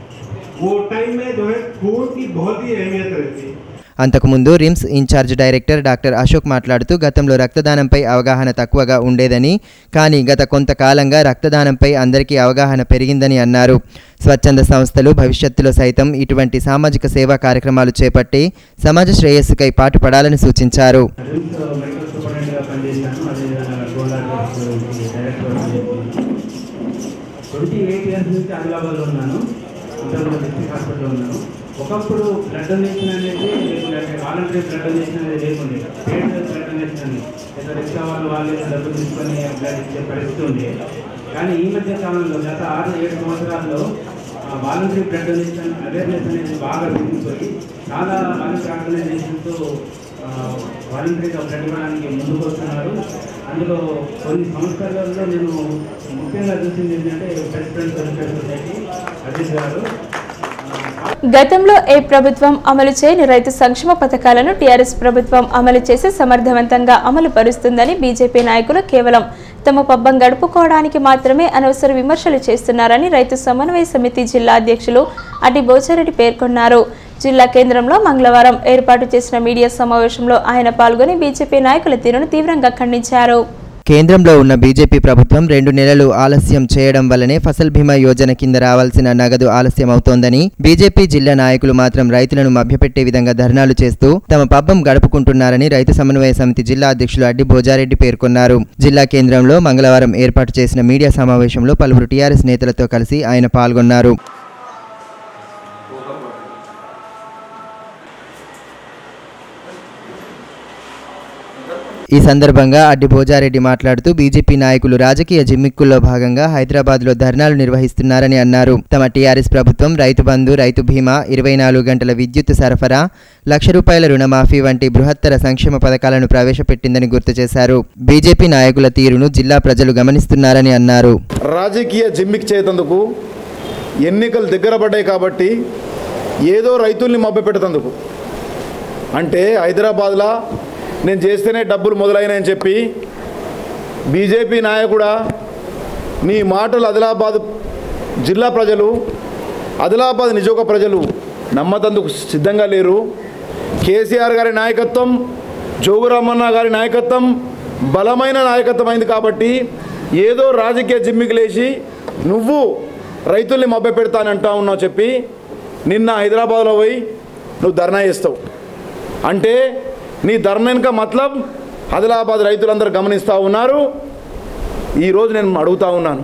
वो टाइम में जो है खून की बहुत ही अहमियत रहती है అంతకుముందు RIMS incharge director doctor Ashok మాట్లాడుతూ గతంలో రక్తదానంపై అవగాహన తక్కువగా ఉండేదని కానీ గత కొంతకాలంగా రక్తదానంపై అందరికీ అవగాహన పెరిగిందని అన్నారు స్వచ్ఛంద సంస్థలు భవిష్యత్తులో సైతం ఇటువంటి సామాజిక సేవా కార్యక్రమాలు చేపట్టి సమాజ శ్రేయస్సుకై పాటుపడాలని సూచించారు రిమ్స్ మెడికల్ సూపరింటెండెంట్గా పనిచేశాను అదేవిధంగా గోల్డ్ డైరెక్టర్ ట్వంటీ ఎయిట్ ఇయర్స్ నుంచి ఆదిలాబాద్లో ఉన్నాను ఇంతకుముందు డిస్ట్రిక్ట్ హాస్పిటల్లో ఉన్నాను ఒకప్పుడు బ్లడ్ డొనేషన్ అనేది లేకుంటే వాలంటరీ బ్లడ్ డొనేషన్ అనేది లేకుండే పేడ్ బ్లడ్ డొనేషన్ అని లేదా రిక్షా వాళ్ళు వాళ్ళే డబ్బులు తీసుకొని బ్లడ్ ఇచ్చే పరిస్థితి ఉంది కానీ ఈ మధ్య కాలంలో గత ఆరు ఏడు సంవత్సరాల్లో వాలంటరీ బ్లడ్ డొనేషన్ అవేర్నెస్ అనేది బాగా పెరిగిపోయి చాలా వాలంటరీ ఆర్గనైజేషన్తో వాలంటరీగా బ్లడ్ ఇవ్వడానికి ముందుకు వస్తున్నారు అందులో కొన్ని సంస్థలలో నేను ముఖ్యంగా చూసింది ఏంటంటే ప్రెసిడెంట్ వెల్ఫేర్ సొసైటీ అజిత్ గారు గతంలో ఏ ప్రభుత్వం అమలు చేయని రైతు సంక్షేమ పథకాలను టీఆర్ఎస్ ప్రభుత్వం అమలు చేసి సమర్థవంతంగా అమలు పరుస్తుందని బీజేపీ నాయకులు కేవలం తమ పబ్బం గడుపుకోవడానికి మాత్రమే అనవసర విమర్శలు చేస్తున్నారని రైతు సమన్వయ సమితి జిల్లా అధ్యక్షులు అడ్డి బోచారెడ్డి పేర్కొన్నారు జిల్లా కేంద్రంలో మంగళవారం ఏర్పాటు చేసిన మీడియా సమావేశంలో ఆయన పాల్గొని బీజేపీ నాయకుల తీరును తీవ్రంగా ఖండించారు కేంద్రంలో ఉన్న బీజేపీ ప్రభుత్వం రెండు నెలలు ఆలస్యం చేయడం వల్లనే ఫసల్ బీమా యోజన కింద రావాల్సిన నగదు ఆలస్యం అవుతోందని బీజేపీ జిల్లా నాయకులు మాత్రం రైతులను మభ్యపెట్టే విధంగా ధర్నాలు చేస్తూ తమ పబ్బం గడుపుకుంటున్నారని రైతు సమన్వయ సమితి జిల్లా అధ్యక్షులు అడ్డి భోజారెడ్డి పేర్కొన్నారు జిల్లా కేంద్రంలో మంగళవారం ఏర్పాటు చేసిన మీడియా సమావేశంలో పలువురు టీఆర్ఎస్ నేతలతో కలిసి ఆయన పాల్గొన్నారు ఈ సందర్భంగా అడ్డి భోజారెడ్డి మాట్లాడుతూ బీజేపీ నాయకులు రాజకీయ జిమ్మిక్కుల్లో భాగంగా హైదరాబాద్లో ధర్నాలు నిర్వహిస్తున్నారని అన్నారు తమ టీఆర్ఎస్ ప్రభుత్వం రైతు బంధు రైతు బీమా ఇరవై నాలుగు గంటల విద్యుత్ సరఫరా లక్ష రూపాయల రుణమాఫీ వంటి బృహత్తర సంక్షేమ పథకాలను ప్రవేశపెట్టిందని గుర్తు చేశారు బీజేపీ నాయకుల తీరును జిల్లా ప్రజలు గమనిస్తున్నారని అన్నారు రాజకీయ జిమ్మిక్ చేతందుకు ఎన్నికలు దగ్గర పడ్డాయి కాబట్టి ఏదో రైతుల్ని మభ్యపెట్టేందుకు అంటే హైదరాబాద్లో నేను చేస్తేనే డబ్బులు మొదలైనాయని చెప్పి బీజేపీ నాయకుడా నీ మాటలు ఆదిలాబాద్ జిల్లా ప్రజలు ఆదిలాబాద్ నిజోగ ప్రజలు నమ్మతందుకు సిద్ధంగా లేరు కేసీఆర్ గారి నాయకత్వం జోగురామన్న గారి నాయకత్వం బలమైన నాయకత్వం అయింది కాబట్టి ఏదో రాజకీయ జిమ్మికిలేసి నువ్వు రైతుల్ని మభ్య పెడతానంటా ఉన్నావు చెప్పి నిన్న హైదరాబాద్లో పోయి నువ్వు ధర్నా చేస్తావు అంటే నీ ధర్మ వెనుక మతలబ్ ఆదిలాబాద్ రైతులందరూ గమనిస్తూ ఉన్నారు ఈరోజు నేను అడుగుతా ఉన్నాను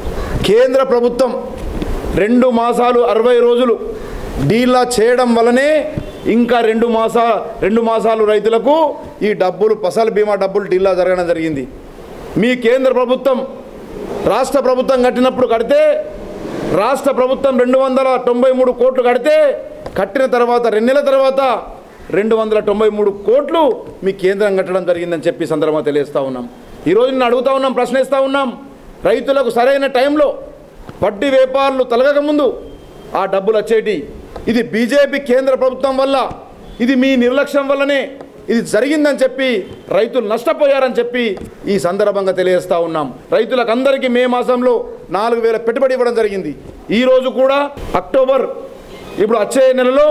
కేంద్ర ప్రభుత్వం రెండు మాసాలు అరవై రోజులు డీలా చేయడం వల్లనే ఇంకా రెండు మాసా రెండు మాసాలు రైతులకు ఈ డబ్బులు ఫసల్ బీమా డబ్బులు డీలా జరగడం జరిగింది మీ కేంద్ర ప్రభుత్వం రాష్ట్ర ప్రభుత్వం కట్టినప్పుడు కడితే రాష్ట్ర ప్రభుత్వం రెండు వందల తొంభై మూడు కోట్లు కడితే కట్టిన తర్వాత రెండు నెలల తర్వాత రెండు వందల తొంభై మూడు కోట్లు మీ కేంద్రం కట్టడం జరిగిందని చెప్పి ఈ సందర్భంగా తెలియజేస్తూ ఉన్నాం ఈరోజు నేను అడుగుతా ఉన్నాం ప్రశ్నిస్తూ ఉన్నాం రైతులకు సరైన టైంలో వడ్డీ వ్యాపారులు తలగక ముందు ఆ డబ్బులు వచ్చేటి ఇది బీజేపీ కేంద్ర ప్రభుత్వం వల్ల ఇది మీ నిర్లక్ష్యం వల్లనే ఇది జరిగిందని చెప్పి రైతులు నష్టపోయారని చెప్పి ఈ సందర్భంగా తెలియజేస్తూ ఉన్నాం రైతులకు అందరికీ మే మాసంలో నాలుగు వేల పెట్టుబడి ఇవ్వడం జరిగింది ఈరోజు కూడా అక్టోబర్ ఇప్పుడు వచ్చే నెలలో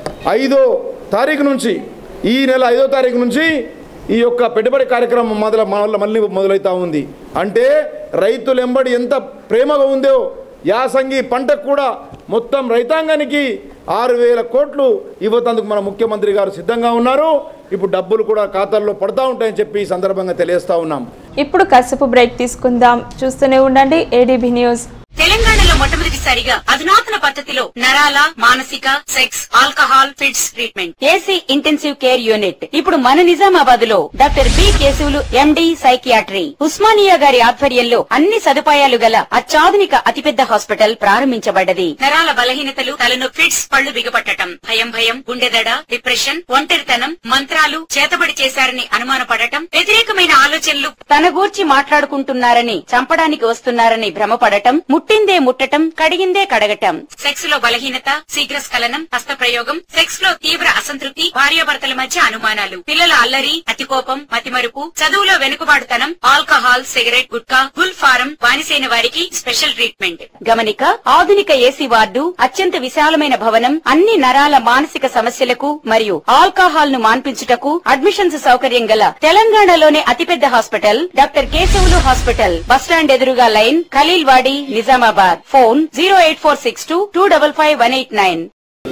ఐదో తారీఖు నుంచి ఈ నెల ఐదో తారీఖు నుంచి ఈ యొక్క పెట్టుబడి కార్యక్రమం మొదల మొదల మళ్ళీ మొదలవుతూ ఉంది అంటే రైతులు ఎంబడి ఎంత ప్రేమగా ఉందో యాసంగి పంటకు కూడా మొత్తం రైతాంగానికి ఆరు వేల కోట్లు ఇవ్వతందుకు మన ముఖ్యమంత్రి గారు సిద్ధంగా ఉన్నారు ఇప్పుడు డబ్బులు కూడా ఖాతాల్లో పడతా ఉంటాయని చెప్పి ఈ సందర్భంగా తెలియజేస్తా ఉన్నాం ఇప్పుడు కాసేపు బ్రేక్ తీసుకుందాం చూస్తూనే ఉండండి ఏడీబీ న్యూస్ తెలంగాణలో మొట్టమొదటిసారిగా అధునాతన పద్ధతిలో నరాల మానసిక sex alcohol fits treatment AC intensive care unit ఇప్పుడు మన నిజామాబాద్ లో doctor B Keshavulu MD psychiatry Osmania గారి ఆధ్వర్యంలో అన్ని సదుపాయాలు గల అత్యాధునిక అతిపెద్ద హాస్పిటల్ ప్రారంభించబడ్డది నరాల బలహీనతలు తలనొప్పి ఫిట్స్ పళ్ళు బిగపట్టడం భయం భయం గుండెదడ డిప్రెషన్ ఒంటరితనం మంత్రాలు చేతబడి చేశారని అనుమానపడటం వ్యతిరేకమైన ఆలోచనలు తన గూర్చి మాట్లాడుకుంటున్నారని చంపడానికి వస్తున్నారని భ్రమపడటం ముట్టిందే ముట్టటం కడిగిందే కడగటం సెక్స్ లో బలహీనత శీఘ్రస్ఖలనం హస్తప్రయోగం సెక్స్ లో తీవ్ర అసంతృప్తి భార్యాభర్తల మధ్య అనుమానాలు పిల్లల అల్లరి అతికోపం మతిమరుపు చదువులో వెనుకబాటుతనం ఆల్కహాల్ సిగరెట్ గుట్కా గుల్ ఫారం బానిసైన వారికి స్పెషల్ ట్రీట్మెంట్ గమనిక ఆధునిక ఏసీ వార్డు అత్యంత విశాలమైన భవనం అన్ని నరాల మానసిక సమస్యలకు మరియు ఆల్కహాల్ ను మాన్పించుటకు అడ్మిషన్స్ సౌకర్యం గల తెలంగాణలోనే అతిపెద్ద hospital doctor Keshavulu hospital bus stand ఎదురుగా line Khaleelwadi Nizamabad phone zero eight four six two two double five one eight nine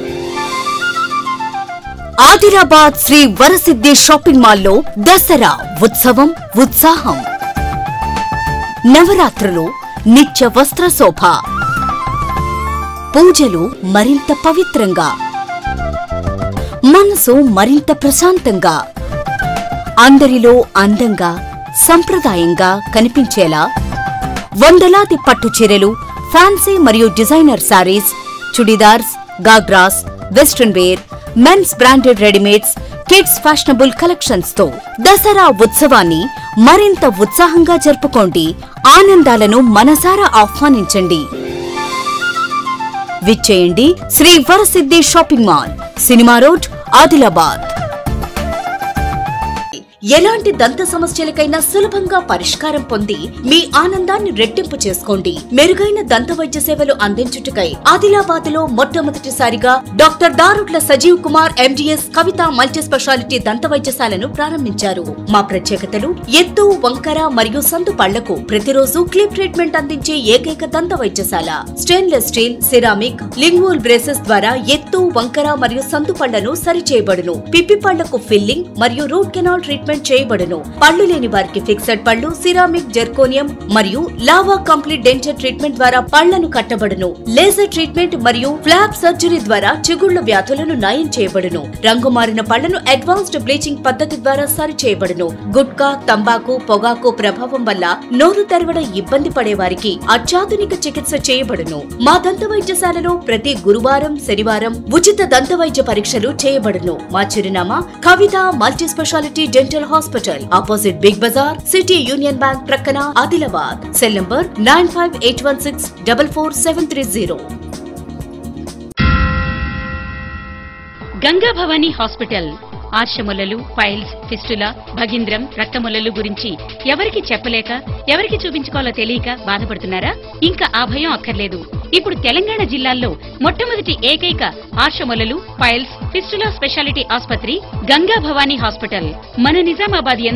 Adilabad Shri Varasiddhi shopping మాల్లో దసరా ఉత్సవం ఉత్సాహం నవరాత్రులు నిత్య వస్త్ర శోభ పూజలు మరింత పవిత్రంగా మనసు మరింత ప్రశాంతంగా అందరిలో అందంగా సంప్రదాయంగా కనిపించేలా వందలాది పట్టు చీరలు ఫ్యాన్సీ మరియు designer saris chudidars ghagras western wear mens branded readymades kids fashionable collections తో దసరా ఉత్సవాన్ని మరింత ఉత్సాహంగా జరుపుకోండి ఆనందాలను మనసారా ఆహ్వానించండి విచ్చేయండి Shri Varasiddhi shopping mall cinema road Adilabad ఎలాంటి దంత సమస్యలకైనా సులభంగా పరిష్కారం పొంది మీ ఆనందాన్ని రెట్టింపు చేసుకోండి మెరుగైన దంత వైద్య సేవలు అందించుటకై ఆదిలాబాద్ లో మొట్టమొదటిసారిగా doctor Darutla Sajeev Kumar MDS Kavitha multi speciality దంత వైద్యశాలను ప్రారంభించారు మా ప్రత్యేకతలు ఎత్తు వంకర మరియు సందు పళ్లకు ప్రతిరోజు క్లిప్ ట్రీట్మెంట్ అందించే ఏకైక దంత వైద్యశాల stainless steel ceramic lingual braces ద్వారా ఎత్తు వంకర మరియు సందు పళ్లను సరిచేయబడును పిప్పి పళ్లకు ఫిల్లింగ్ మరియు రూట్ కెనాల్ ట్రీట్మెంట్ చేయబడును పళ్ళు లేని వారికి ఫిక్సెడ్ పళ్ళు సిరామిక్ జెర్కోనియం మరియు లావా కంప్లీట్ డెంచర్ ట్రీట్మెంట్ ద్వారా పళ్లను కట్టబడును లేజర్ ట్రీట్మెంట్ మరియు ఫ్లాప్ సర్జరీ ద్వారా చిగుళ్ల వ్యాధులను నయం చేయబడును రంగు మారిన పళ్లను అడ్వాన్స్డ్ బ్లీచింగ్ పద్ధతి ద్వారా సరి చేయబడును గుట్కా తంబాకు పొగాకు ప్రభావం వల్ల నోరు తెరవడం ఇబ్బంది పడే వారికి అత్యాధునిక చికిత్స చేయబడును మా దంత వైద్యశాలలో ప్రతి గురువారం శనివారం ఉచిత దంత వైద్య పరీక్షలు చేయబడును మా చిరునామా Kavitha multi speciality dental hospital opposite Big Bazaar City Union Bank ప్రక్కన Adilabad cell number nine five eight one six double four seven three zero Ganga Bhavani hospital ఆర్షములలు ఫైల్స్ ఫిస్టులా భగింద్రం రక్తములలు గురించి ఎవరికి చెప్పలేక ఎవరికి చూపించుకోవాలో తెలియక బాధపడుతున్నారా ఇంకా ఆ భయం అక్కర్లేదు ఇప్పుడు తెలంగాణ జిల్లాల్లో మొట్టమొదటి ఏకైక ఆర్షములలు ఫైల్స్ ఫిస్టులా స్పెషాలిటీ ఆసుపత్రి గంగా భవానీ హాస్పిటల్ మన నిజామాబాద్ యందు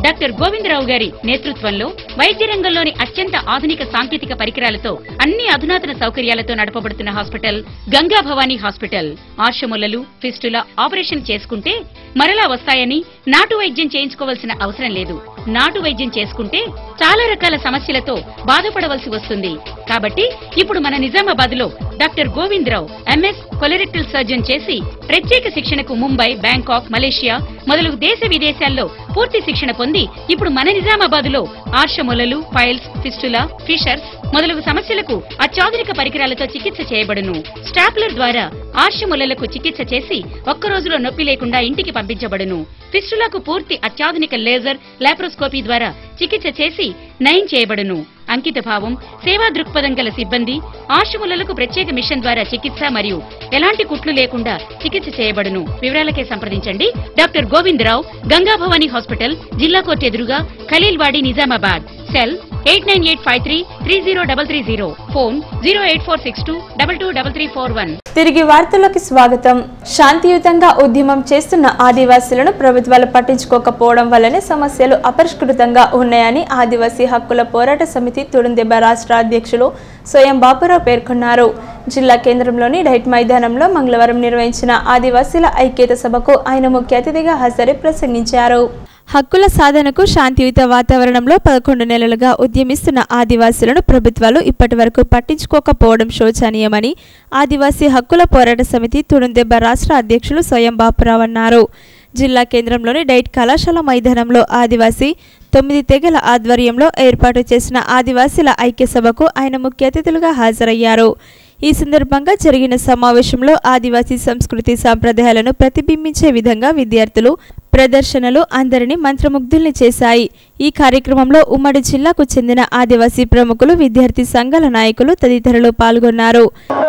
డాక్టర్ గోవిందరావు గారి నేతృత్వంలో వైద్య రంగంలోని అత్యంత ఆధునిక సాంకేతిక పరికరాలతో అన్ని అధునాతన సౌకర్యాలతో నడపబడుతున్న హాస్పిటల్ గంగా భవానీ హాస్పిటల్ ఆర్షములలు ఫిస్టుల ఆపరేషన్ చేసుకుంటే మరలా వస్తాయని నాటు వైద్యం చేయించుకోవాల్సిన అవసరం లేదు నాటు వైద్యం చేసుకుంటే చాలా రకాల సమస్యలతో బాధపడవలసి వస్తుంది కాబట్టి ఇప్పుడు మన నిజామాబాద్ లో doctor Govindarao MS colorectal surgeon చేసి ప్రత్యేక శిక్షణకు ముంబై బ్యాంకాక్ మలేషియా మొదలగు దేశ విదేశాల్లో పూర్తి శిక్షణ పొంది ఇప్పుడు మన నిజామాబాద్ లో ఆర్షములలు ఫైల్స్ ఫిస్టులా ఫిషర్స్ మొదలగు సమస్యలకు అత్యాధునిక పరికరాలతో చికిత్స చేయబడును స్టాప్లర్ ద్వారా ఆర్షములలకు చికిత్స చేసి ఒక్క రోజులో నొప్పి లేకుండా ఇంటికి పంపించబడును ఫిస్టులకు పూర్తి అత్యాధునిక లేజర్ లాప్రోస్కోపీ ద్వారా చికిత్స చేసి నయం చేయబడును అంకిత భావం సేవా దృక్పథం గల సిబ్బంది ఆశములకు ప్రత్యేక మిషన్ ద్వారా చికిత్స మరియు ఎలాంటి కుట్లు లేకుండా చికిత్స చేయబడును వివరాలకే సంప్రదించండి డాక్టర్ గోవిందరావు గంగా భవానీ హాస్పిటల్ జిల్లా కోర్టు ఎదురుగా Khaleelwadi Nizamabad cell eight nine eight five three three zero double three zero phone zero eight four six two double two double three four one తిరిగి వార్తల్లోకి స్వాగతం శాంతియుతంగా ఉద్యమం చేస్తున్న ఆదివాసీలను ప్రభుత్వాలు పట్టించుకోకపోవడం వల్లనే సమస్యలు అపరిష్కృతంగా ఉన్నాయని ఆదివాసీ హక్కుల పోరాట సమితి తుడుందెబ్బ రాష్ట్ర అధ్యక్షులు స్వయం బాపురావు పేర్కొన్నారు జిల్లా కేంద్రంలోని డైట్ మైదానంలో మంగళవారం నిర్వహించిన ఆదివాసీల ఐక్యత సభకు ఆయన ముఖ్య అతిథిగా హాజరై ప్రసంగించారు హక్కుల సాధనకు శాంతియుత వాతావరణంలో పదకొండు నెలలుగా ఉద్యమిస్తున్న ఆదివాసీలను ప్రభుత్వాలు ఇప్పటి వరకు పట్టించుకోకపోవడం శోచనీయమని ఆదివాసీ హక్కుల పోరాట సమితి తుడుందెబ్బ రాష్ట్ర అధ్యక్షులు స్వయం బాపురావు అన్నారు జిల్లా కేంద్రంలోని డైట్ కళాశాల మైదానంలో ఆదివాసీ తొమ్మిది తెగల ఆధ్వర్యంలో ఏర్పాటు చేసిన ఆదివాసీల ఐక్య సభకు ఆయన ముఖ్య అతిథులుగా హాజరయ్యారు ఈ సందర్భంగా జరిగిన సమావేశంలో ఆదివాసీ సంస్కృతి సాంప్రదాయాలను ప్రతిబింబించే విధంగా విద్యార్థులు ప్రదర్శనలు అందరినీ మంత్రముగ్ధుల్ని చేశాయి ఈ కార్యక్రమంలో ఉమ్మడి జిల్లాకు చెందిన ఆదివాసీ ప్రముఖులు విద్యార్థి సంఘాల నాయకులు తదితరులు పాల్గొన్నారు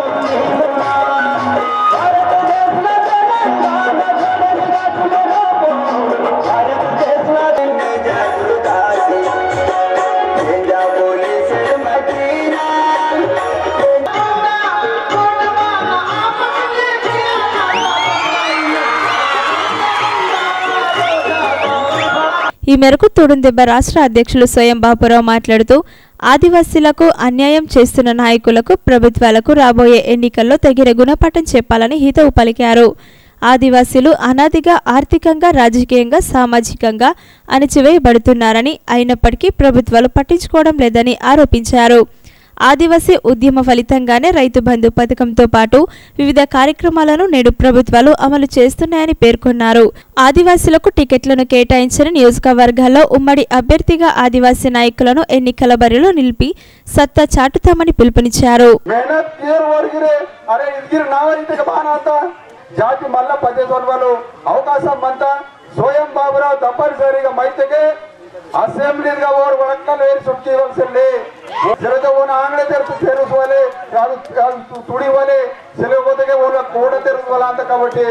ఈ మేరకు తోడుందెబ్బ రాష్ట్ర అధ్యక్షులు స్వయం బాపురావు మాట్లాడుతూ ఆదివాసీలకు అన్యాయం చేస్తున్న నాయకులకు ప్రభుత్వాలకు రాబోయే ఎన్నికల్లో తగిన గుణపాఠం చెప్పాలని హితవు పలికారు ఆదివాసీలు అనాదిగా ఆర్థికంగా రాజకీయంగా సామాజికంగా అణచివేయబడుతున్నారని అయినప్పటికీ ప్రభుత్వాలు పట్టించుకోవడం లేదని ఆరోపించారు ఆదివాసీ ఉద్యమ ఫలితంగానే రైతు బంధు పథకంతో పాటు వివిధ కార్యక్రమాలను నేడు ప్రభుత్వాలు అమలు చేస్తున్నాయని పేర్కొన్నారు ఆదివాసీలకు టికెట్లను కేటాయించిన నియోజకవర్గాల్లో ఉమ్మడి అభ్యర్థిగా ఆదివాసీ నాయకులను ఎన్నికల బరిలో నిలిపి సత్తా చాటుతామని పిలుపునిచ్చారు मेहनत किए और गिरे अरे इदगिर नावरी బాణ ಅಂತ ಜಾತಿ ಮಲ್ಲ ಪದ್ಯದೊಲ್ವಲು ಅವಕಾಶ ಬಂತ ಸ್ವಯಂ ಬಾಬುರಾವ್ ತಪ್ಪನಿಸರಿಗ ಮೈತೆಗೆ ಅಸೆಂಬ್ಲಿಗ ಓರ್ ಒಳಕ್ಕಲ್ ಏರಿ ಸುಟ್ಕಿವಲ್ಸಲ್ಲಿ ಜರದ ಓನ ಆಂಗ್ಳೆ ತೆರೆದು ಸೇರಿಸುವಲೆ ಯಾರು ಯಾರು ತುಡಿವಲೆ సెలవుపోతే ఊళ్ళో కూడ తెరుసుకోవాలంత కాబట్టి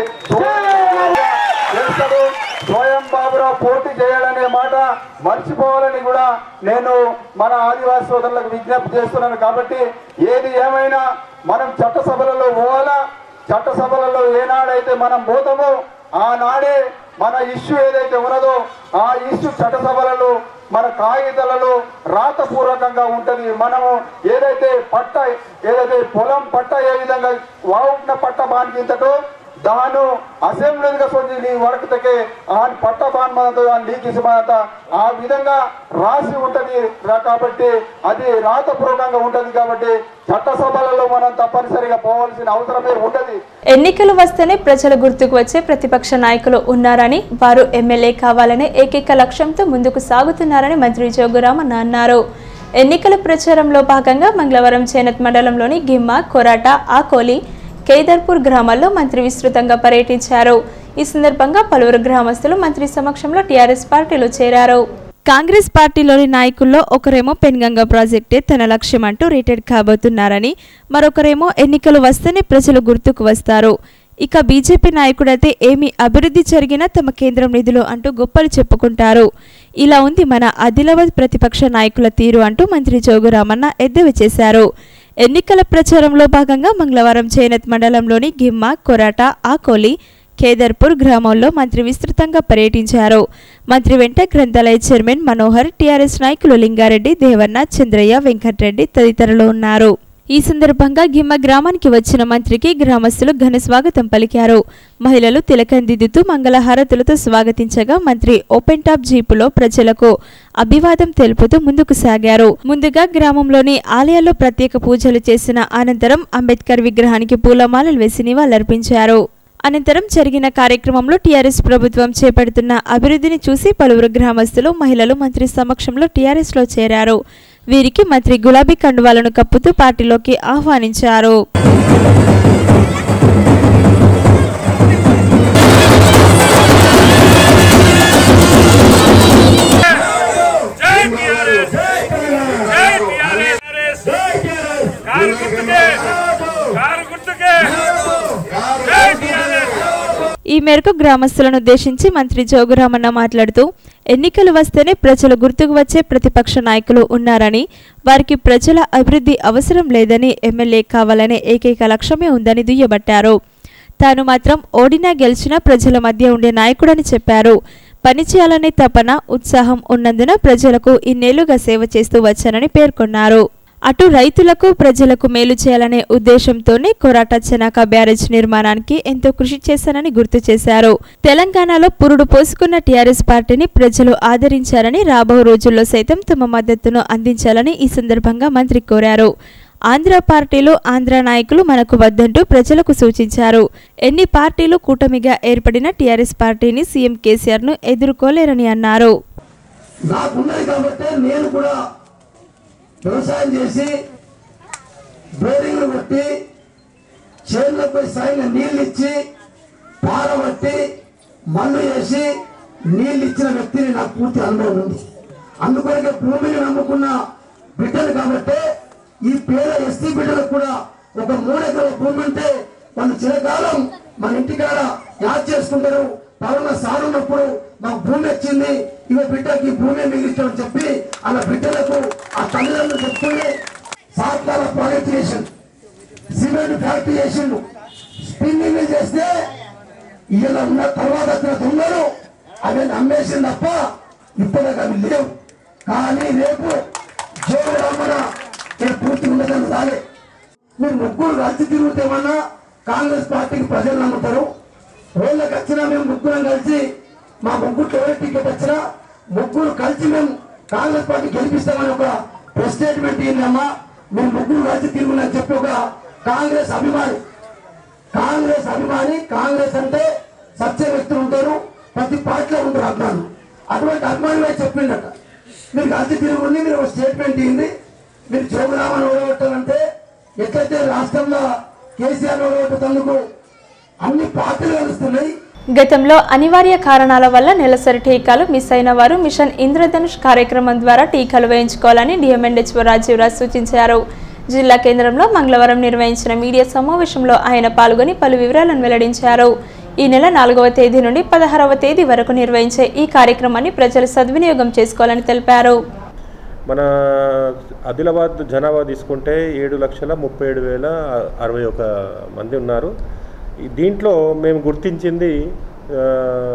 తెలుస్తాడు స్వయం బాబురావు పోటీ చేయాలనే మాట మర్చిపోవాలని కూడా నేను మన ఆదివాసీ సోదరులకు విజ్ఞప్తి చేస్తున్నాను కాబట్టి ఏది ఏమైనా మనం చట్టసభలలో పోవాలా చట్టసభలలో ఏనాడైతే మనం పోతామో ఆనాడే మన ఇష్యూ ఏదైతే ఉన్నదో ఆ ఇష్యూ చట్టసభలలో మన కాగితాలలో రాతపూర్వకంగా ఉంటది మనము ఏదైతే పట్ట ఏదైతే పొలం పట్ట ఏ విధంగా వావుకున్న పట్ట బాన్కింతటో దాను అసెంబ్లీగా సొంది నీ వరకుతకే ఆ పట్ట బాన్మదంతో నీకిసి ఆ విధంగా రాసి ఉంటది రా- కాబట్టి అది రాతపూర్వకంగా ఉంటది కాబట్టి చట్టసభలలో మనం తప్పనిసరిగా పోవాల్సిన అవసరమే ఉంటది ఎన్నికలు వస్తేనే ప్రజల గుర్తుకు వచ్చే ప్రతిపక్ష నాయకులు ఉన్నారని వారు ఎమ్మెల్యే కావాలనే ఏకైక లక్ష్యంతో ముందుకు సాగుతున్నారని మంత్రి జోగురామన్న అన్నారు ఎన్నికల ప్రచారంలో భాగంగా మంగళవారం చేనత్ మండలంలోని గిమ్మ కొరాట ఆకోలి కేదర్పూర్ గ్రామాల్లో మంత్రి విస్తృతంగా పర్యటించారు ఈ సందర్భంగా పలువురు గ్రామస్తులు మంత్రి సమక్షంలో టీఆర్ఎస్ పార్టీలో చేరారు కాంగ్రెస్ పార్టీలోని నాయకుల్లో ఒకరేమో పెన్గంగ ప్రాజెక్టే తన లక్ష్యం అంటూ రిటైర్ కాబోతున్నారని మరొకరేమో ఎన్నికలు వస్తేనే ప్రజలు గుర్తుకు వస్తారు ఇక బీజేపీ నాయకుడైతే ఏమి అభివృద్ధి జరిగినా తమ కేంద్రం నిధులు అంటూ గొప్పలు చెప్పుకుంటారు ఇలా ఉంది మన ఆదిలాబాద్ ప్రతిపక్ష నాయకుల తీరు అంటూ మంత్రి జోగురామన్న ఎద్దేవి చేశారు ఎన్నికల ప్రచారంలో భాగంగా మంగళవారం చేనత్ మండలంలోని గిమ్మ కొరాట ఆకోలి కేదర్పూర్ గ్రామంలో మంత్రి విస్తృతంగా పర్యటించారు మంత్రి వెంట గ్రంథాలయ చైర్మన్ మనోహర్ టీఆర్ఎస్ నాయకులు లింగారెడ్డి దేవన్న చంద్రయ్య వెంకట్రెడ్డి తదితరులు ఉన్నారు ఈ సందర్భంగా గిమ్మ గ్రామానికి వచ్చిన మంత్రికి గ్రామస్తులు ఘన స్వాగతం పలికారు మహిళలు తిలకందిద్దుతూ మంగళహారతులతో స్వాగతించగా మంత్రి ఓపెన్ టాప్ జీపులో ప్రజలకు అభివాదం తెలుపుతూ ముందుకు సాగారు ముందుగా గ్రామంలోని ఆలయాల్లో ప్రత్యేక పూజలు చేసిన అనంతరం అంబేద్కర్ విగ్రహానికి పూలమాలలు వేసి నివాళులర్పించారు అనంతరం జరిగిన కార్యక్రమంలో టీఆర్ఎస్ ప్రభుత్వం చేపడుతున్న అభివృద్ధిని చూసి పలువురు గ్రామస్తులు మహిళలు మంత్రి సమక్షంలో టీఆర్ఎస్ లో చేరారు వీరికి మంత్రి గులాబీ కండువాలను కప్పుతూ పార్టీలోకి ఆహ్వానించారు ఈ మేరకు గ్రామస్తులను ఉద్దేశించి మంత్రి జోగురామన్న మాట్లాడుతూ ఎన్నికలు వస్తేనే ప్రజలు గుర్తుకు వచ్చే ప్రతిపక్ష నాయకులు ఉన్నారని వారికి ప్రజల అభివృద్ధి అవసరం లేదని ఎమ్మెల్యే కావాలనే ఏకైక లక్ష్యమే ఉందని దుయ్యబట్టారు తాను మాత్రం ఓడినా గెలిచినా ప్రజల మధ్య ఉండే నాయకుడని చెప్పారు పనిచేయాలనే తపన ఉత్సాహం ఉన్నందున ప్రజలకు ఇన్నేళ్లుగా సేవ చేస్తూ వచ్చానని పేర్కొన్నారు అటు రైతులకు ప్రజలకు మేలు చేయాలనే ఉద్దేశంతోనే కొరాట చెనాక బ్యారేజ్ నిర్మాణానికి ఎంతో కృషి చేశానని గుర్తు చేశారు తెలంగాణలో పురుడు పోసుకున్న టీఆర్ఎస్ పార్టీని ప్రజలు ఆదరించారని రాబో రోజుల్లో సైతం తమ మద్దతును అందించాలని ఈ సందర్భంగా మంత్రి కోరారు ఆంధ్ర పార్టీలు ఆంధ్ర నాయకులు మనకు వద్దంటూ ప్రజలకు సూచించారు ఎన్ని పార్టీలు కూటమిగా ఏర్పడిన టీఆర్ఎస్ పార్టీని సీఎం కేసీఆర్ ను ఎదుర్కోలేరని అన్నారు నాకున్నది కాబట్టి నేను కూడా వ్యవసాయం చేసి బోరింగ్లు కొట్టి చేనులపై సాయిగా నీళ్ళు ఇచ్చి పారబట్టి మన్ను వేసి నీళ్ళు ఇచ్చిన వ్యక్తిని నాకు పూర్తి అనుభవం ఉంది అందుకొరకే భూమిని నమ్ముకున్న బిడ్డలు కాబట్టి ఈ పేద ఎస్టీ బిడ్డలకు కూడా ఒక మూడెకరాల భూమి ఉంటే వాళ్ళు చిరకాలం మన ఇంటికాడ యాద్ చేసుకుంటారు పలానా సార్ ఉన్నప్పుడు మాకు భూమి వచ్చింది ఇవ బిడ్డకి భూమి మిగిలిస్తామని చెప్పి అలా బిడ్డలకు ఆ తల్లిదండ్రులు చెప్పుకుని సాత్కాల ప్రాజెక్ట్ చేసిండు సిమెంట్ ఫ్యాక్టరీ చేసిండు స్పిన్నింగ్ చేస్తే ఇలా ఉన్న తర్వాత వచ్చిన దొంగలు అవి అమ్మేసింది తప్ప ఇప్పటికి అవి లేవు కానీ రేపు జోడు రమ్మన నేను పూర్తి ఉండదని రాలే మీరు ముగ్గురు కలిసి తిరుగుతామన్నా కాంగ్రెస్ పార్టీకి ప్రజలు నమ్ముతారు రోజులకు వచ్చినా మేము ముగ్గురం కలిసి మా ముగ్గురు ఎవరి టికెట్ వచ్చినా ముగ్గురు కలిసి మేము కాంగ్రెస్ పార్టీ గెలిపిస్తామని ఒక ప్రెస్ స్టేట్మెంట్ ఇయ్యిందమ్మా మేము ముగ్గురు కలిసి తిరుగునని చెప్పి ఒక కాంగ్రెస్ అభిమాని కాంగ్రెస్ అభిమాని కాంగ్రెస్ అంటే సత్య వ్యక్తులు ఉంటారు ప్రతి పార్టీలో ఉంటారు అభిమానులు అటువంటి అభిమానులే చెప్పిండట మీరు కలిసి తిరుగుండి మీరు ఒక స్టేట్మెంట్ ఇవ్వండి మీరు జోగురామని ఓడగొట్టాలంటే ఎట్లయితే రాష్ట్రంలో కేసీఆర్ ఓడగొట్టేందుకు అన్ని పార్టీలు కలుస్తున్నాయి గతంలో అనివార్య కారణాల వల్ల నెలసరి టీకాలు మిస్ అయిన వారు మిషన్ ఇంద్రధనుష్ కార్యక్రమం ద్వారా టీకాలు వేయించుకోవాలని డిఎంఎన్హెచ్ఓ రాజీవ్రాజ్ సూచించారు జిల్లా కేంద్రంలో మంగళవారం నిర్వహించిన మీడియా సమావేశంలో ఆయన పాల్గొని పలు వివరాలను వెల్లడించారు ఈ నెల నాలుగవ తేదీ నుండి పదహారవ తేదీ వరకు నిర్వహించే ఈ కార్యక్రమాన్ని ప్రజలు సద్వినియోగం చేసుకోవాలని తెలిపారు మన ఆదిలాబాద్ జనాభా తీసుకుంటే ఏడు లక్షల ముప్పై ఏడు వేల అరవై ఒక మంది ఉన్నారు ఈ దీంట్లో మేము గుర్తించింది ఆ,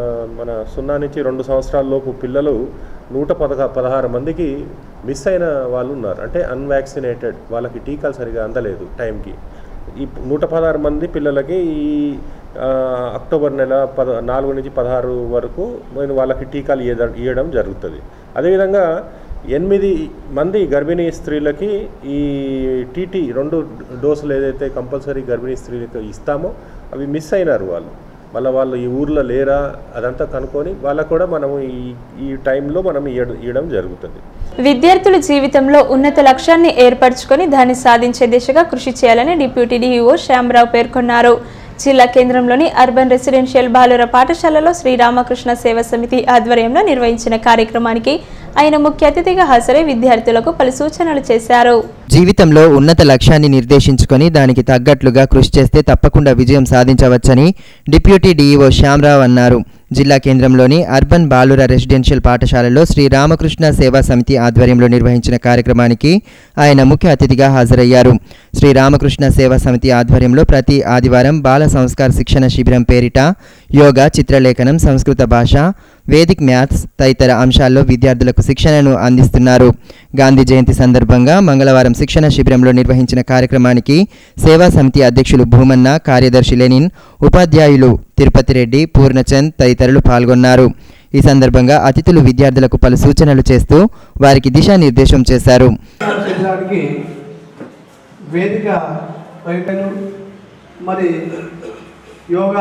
మన సున్నా నుంచి రెండు సంవత్సరాల లోపు పిల్లలు నూట పదహ పదహారు మందికి మిస్ అయిన వాళ్ళు ఉన్నారు అంటే అన్వాక్సినేటెడ్ వాళ్ళకి టీకాలు సరిగా అందలేదు టైంకి ఈ నూట పదహారు మంది పిల్లలకి ఈ ఆ, అక్టోబర్ నెల పద నాలుగు నుంచి పదహారు వరకు నేను వాళ్ళకి టీకాలు ఇయ్యడం ఇవ్వడం జరుగుతుంది అదేవిధంగా ఎనిమిది మంది గర్భిణీ స్త్రీలకి ఈ టీటీ రెండు డోసులు ఏదైతే కంపల్సరీ గర్భిణీ స్త్రీలకు ఇస్తామో అవి మిస్ అయినారు వాళ్ళు మళ్ళీ వాళ్ళు ఈ ఊర్లో లేరా అదంతా కనుక్కొని వాళ్ళకు కూడా మనము ఈ ఈ టైంలో మనం ఇయ్యడం ఇవ్వడం జరుగుతుంది విద్యార్థుల జీవితంలో ఉన్నత లక్ష్యాన్ని ఏర్పరచుకొని దాన్ని సాధించే దిశగా కృషి చేయాలని డిప్యూటీ డిఈఓ శ్యామరావు పేర్కొన్నారు జిల్లా కేంద్రంలోని అర్బన్ రెసిడెన్షియల్ బాలుర పాఠశాలలో శ్రీరామకృష్ణ సేవ సమితి ఆధ్వర్యంలో నిర్వహించిన కార్యక్రమానికి ఆయన ముఖ్య అతిథిగా హాజరై విద్యార్థులకు పలు సూచనలు చేశారు జీవితంలో ఉన్నత లక్ష్యాన్ని నిర్దేశించుకొని దానికి తగ్గట్లుగా కృషి చేస్తే తప్పకుండా విజయం సాధించవచ్చని డిప్యూటీ డీఈఓ శ్యామరావు అన్నారు జిల్లా కేంద్రంలోని అర్బన్ బాలుర రెసిడెన్షియల్ పాఠశాలలో శ్రీ రామకృష్ణ సేవా సమితి ఆధ్వర్యంలో నిర్వహించిన కార్యక్రమానికి ఆయన ముఖ్య అతిథిగా హాజరయ్యారు శ్రీ రామకృష్ణ సేవా సమితి ఆధ్వర్యంలో ప్రతి ఆదివారం బాల సంస్కార్ శిక్షణ శిబిరం పేరిట యోగా చిత్రలేఖనం సంస్కృత భాష వేదిక్ మ్యాథ్స్ తదితర అంశాల్లో విద్యార్థులకు శిక్షణను అందిస్తున్నారు గాంధీ జయంతి సందర్భంగా మంగళవారం శిక్షణ శిబిరంలో నిర్వహించిన కార్యక్రమానికి సేవా సమితి అధ్యక్షులు భూమన్న కార్యదర్శి లెనిన్ ఉపాధ్యాయులు తిరుపతి రెడ్డి పూర్ణచంద్ తదితరులు పాల్గొన్నారు ఈ సందర్భంగా అతిథులు విద్యార్థులకు పలు సూచనలు చేస్తూ వారికి దిశానిర్దేశం చేశారు చేయడానికి వేదిక వైపను మరి యోగా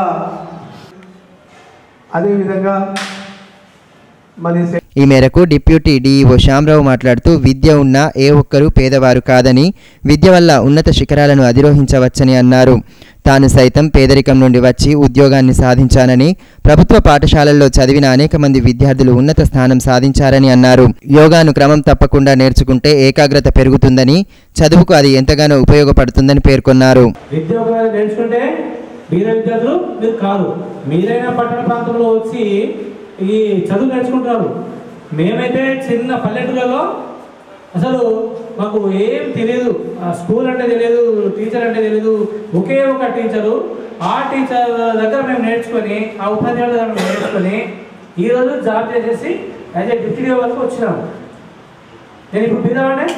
అదేవిధంగా మరి సె- ఈ మేరకు డిప్యూటీ డీఈఓ శ్యామరావు మాట్లాడుతూ విద్య ఉన్న ఏ ఒక్కరూ పేదవారు కాదని విద్య వల్ల ఉన్నత శిఖరాలను అధిరోహించవచ్చని అన్నారు తాను సైతం పేదరికం నుండి వచ్చి ఉద్యోగాన్ని సాధించానని ప్రభుత్వ పాఠశాలల్లో చదివిన అనేక మంది విద్యార్థులు ఉన్నత స్థానం సాధించారని అన్నారు యోగాను క్రమం తప్పకుండా నేర్చుకుంటే ఏకాగ్రత పెరుగుతుందని చదువుకు అది ఎంతగానో ఉపయోగపడుతుందని పేర్కొన్నారు విద్య ఒకవేళ నేర్చుకుంటే మీరే విద్యార్థులు మీరు కాదు మీరైనా పట్టణ ప్రాంతంలో వచ్చి ఈ చదువు నేర్చుకుంటున్నారు మేమైతే చిన్న పల్లెటూళ్ళలో అసలు మాకు ఏం తెలియదు ఆ స్కూల్ అంటే తెలియదు టీచర్ అంటే తెలియదు ఒకే ఒక టీచరు ఆ టీచర్ దగ్గర మేము నేర్చుకొని ఆ ఉపాధ్యాయుల దగ్గర మేము నేర్చుకొని ఈరోజు జాబ్ చేసేసి యాజ్ ఏ డిప్యూటీ వరకు వచ్చినాము నేను ఇప్పుడు బీదామంటే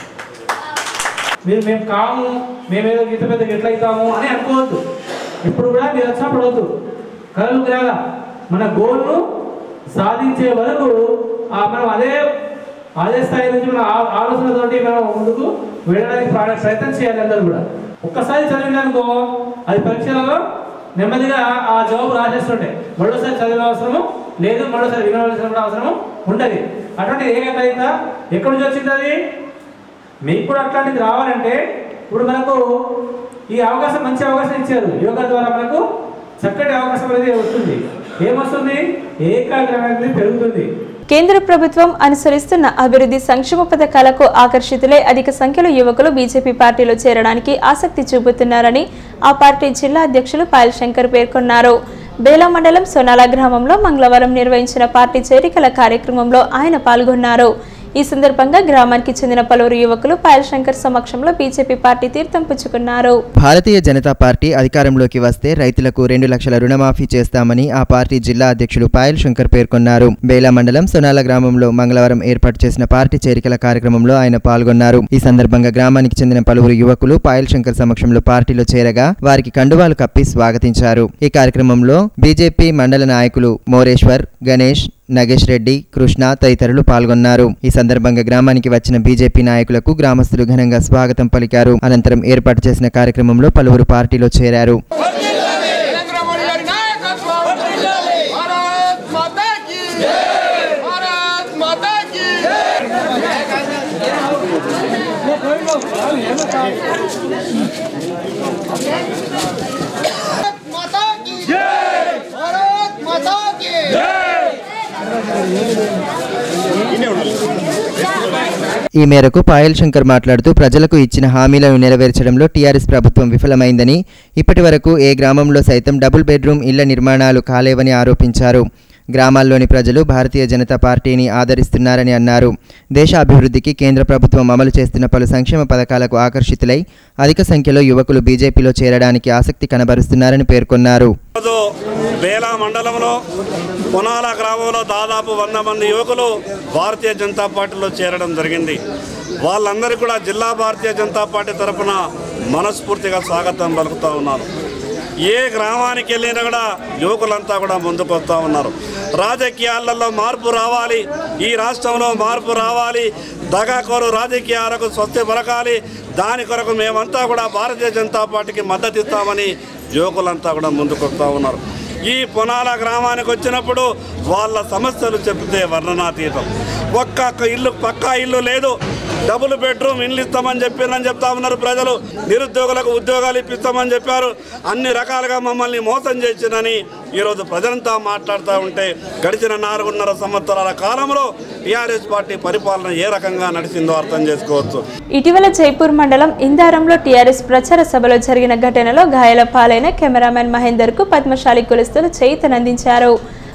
మీరు మేము కాము మేమేదో గీత పెద్ద ఎట్లా అవుతాము అని అనుకోవద్దు ఇప్పుడు కూడా మీరు వచ్చినప్పుడు కలలు తిరగాల మన గోల్ను సాధించే వరకు ఆ మనం అదే అదే స్థాయి నుంచి మన ఆ- ఆలోచనతోటి మనం ముందుకు వెళ్ళడానికి ప్రా- ప్రయత్నం చేయాలి అందరూ కూడా ఒక్కసారి చదివినానుకో అది పరీక్షలలో నెమ్మదిగా ఆ జవాబు రాసేస్తుంటే మరోసారి చదివిన అవసరము లేదు మరోసారి వినవలసిన కూడా అవసరము ఉండదు అటువంటి ఏకైతే ఎక్కడి నుంచి వచ్చింది అది మీకు కూడా అట్లాంటిది రావాలంటే ఇప్పుడు మనకు ఈ అవకాశం మంచి అవకాశం ఇచ్చారు యోగా ద్వారా మనకు చక్కటి అవకాశం అనేది వస్తుంది ఏమొస్తుంది ఏకాగ్రత అనేది పెరుగుతుంది కేంద్ర ప్రభుత్వం అనుసరిస్తున్న అభివృద్ధి సంక్షేమ పథకాలకు ఆకర్షితులై అధిక సంఖ్యలో యువకులు బీజేపీ పార్టీలో చేరడానికి ఆసక్తి చూపుతున్నారని ఆ పార్టీ జిల్లా అధ్యక్షులు పాయల్ శంకర్ పేర్కొన్నారు బేలా మండలం సోనాల గ్రామంలో మంగళవారం నిర్వహించిన పార్టీ చేరికల కార్యక్రమంలో ఆయన పాల్గొన్నారు ఈ సందర్భంగా గ్రామానికి చెందిన పలువురు యువకులు పాయల్ శంకర్ సమక్షంలో బీజేపీ పార్టీ తీర్థం పుచ్చుకున్నారు భారతీయ జనతా పార్టీ అధికారంలోకి వస్తే రైతులకు రెండు లక్షల రుణమాఫీ చేస్తామని ఆ పార్టీ జిల్లా అధ్యక్షులు పాయల్ శంకర్ పేర్కొన్నారు బేలా మండలం సొనాల గ్రామంలో మంగళవారం ఏర్పాటు చేసిన పార్టీ చేరికల కార్యక్రమంలో ఆయన పాల్గొన్నారు ఈ సందర్భంగా గ్రామానికి చెందిన పలువురు యువకులు పాయల్ శంకర్ సమక్షంలో పార్టీలో చేరగా వారికి కండువాలు కప్పి స్వాగతించారు ఈ కార్యక్రమంలో బీజేపీ మండల నాయకులు మోరేశ్వర్ గణేష్ నగేష్ రెడ్డి కృష్ణ తదితరులు పాల్గొన్నారు ఈ సందర్భంగా గ్రామానికి వచ్చిన బీజేపీ నాయకులకు గ్రామస్తులు ఘనంగా స్వాగతం పలికారు అనంతరం ఏర్పాటు చేసిన కార్యక్రమంలో పలువురు పార్టీలో చేరారు ఈ మేరకు పాయల్ శంకర్ మాట్లాడుతూ ప్రజలకు ఇచ్చిన హామీలను నెరవేర్చడంలో టీఆర్ఎస్ ప్రభుత్వం విఫలమైందని ఇప్పటి వరకు ఏ గ్రామంలో సైతం డబుల్ బెడ్రూమ్ ఇళ్ల నిర్మాణాలు కాలేవని ఆరోపించారు గ్రామాల్లోని ప్రజలు భారతీయ జనతా పార్టీని ఆదరిస్తున్నారని అన్నారు దేశ అభివృద్ధికి కేంద్ర ప్రభుత్వం అమలు చేస్తున్న పలు సంక్షేమ పథకాలకు ఆకర్షితులై అధిక సంఖ్యలో యువకులు బీజేపీలో చేరడానికి ఆసక్తి కనబరుస్తున్నారని పేర్కొన్నారు ఈరోజు బేలా మండలంలో పొనాల గ్రామంలో దాదాపు వంద మంది యువకులు భారతీయ జనతా పార్టీలో చేరడం జరిగింది వాళ్ళందరికీ కూడా జిల్లా భారతీయ జనతా పార్టీ తరఫున మనస్ఫూర్తిగా స్వాగతం పలుకుతూ ఉన్నారు ఏ గ్రామానికి వెళ్ళినా కూడా యువకులంతా కూడా ముందుకు వస్తూ ఉన్నారు రాజకీయాలలో మార్పు రావాలి ఈ రాష్ట్రంలో మార్పు రావాలి దగాకోరు రాజకీయాలకు స్వస్తి పలకాలి దాని కొరకు మేమంతా కూడా భారతీయ జనతా పార్టీకి మద్దతు ఇస్తామని యువకులంతా కూడా ముందుకు వస్తూ ఉన్నారు ఈ పొనాల గ్రామానికి వచ్చినప్పుడు వాళ్ళ సమస్యలు చెప్తే వర్ణనాతీతం ఒక్క ఇల్లు పక్కా ఇల్లు లేదు డబుల్ బెడ్రూమ్ ఇల్లు ఇస్తామని చెప్పినని చెప్తా ఉన్నారు ప్రజలు నిరుద్యోగులకు ఉద్యోగాలు ఇప్పిస్తామని చెప్పారు అన్ని రకాలుగా మమ్మల్ని మోసం చేసినని ఈరోజు ప్రజలంతా మాట్లాడుతూ ఉంటే గడిచిన నాలుగున్నర సంవత్సరాల కాలంలో టీఆర్ఎస్ పార్టీ పరిపాలన ఏ రకంగా నడిచిందో అర్థం చేసుకోవచ్చు ఇటీవల జైపూర్ మండలం ఇందారంలో టీఆర్ఎస్ ప్రచార సభలో జరిగిన ఘటనలో గాయాల పాలైన కెమెరామెన్ మహేందర్ కు పద్మశాలి కులస్తులు చేయితనందించారు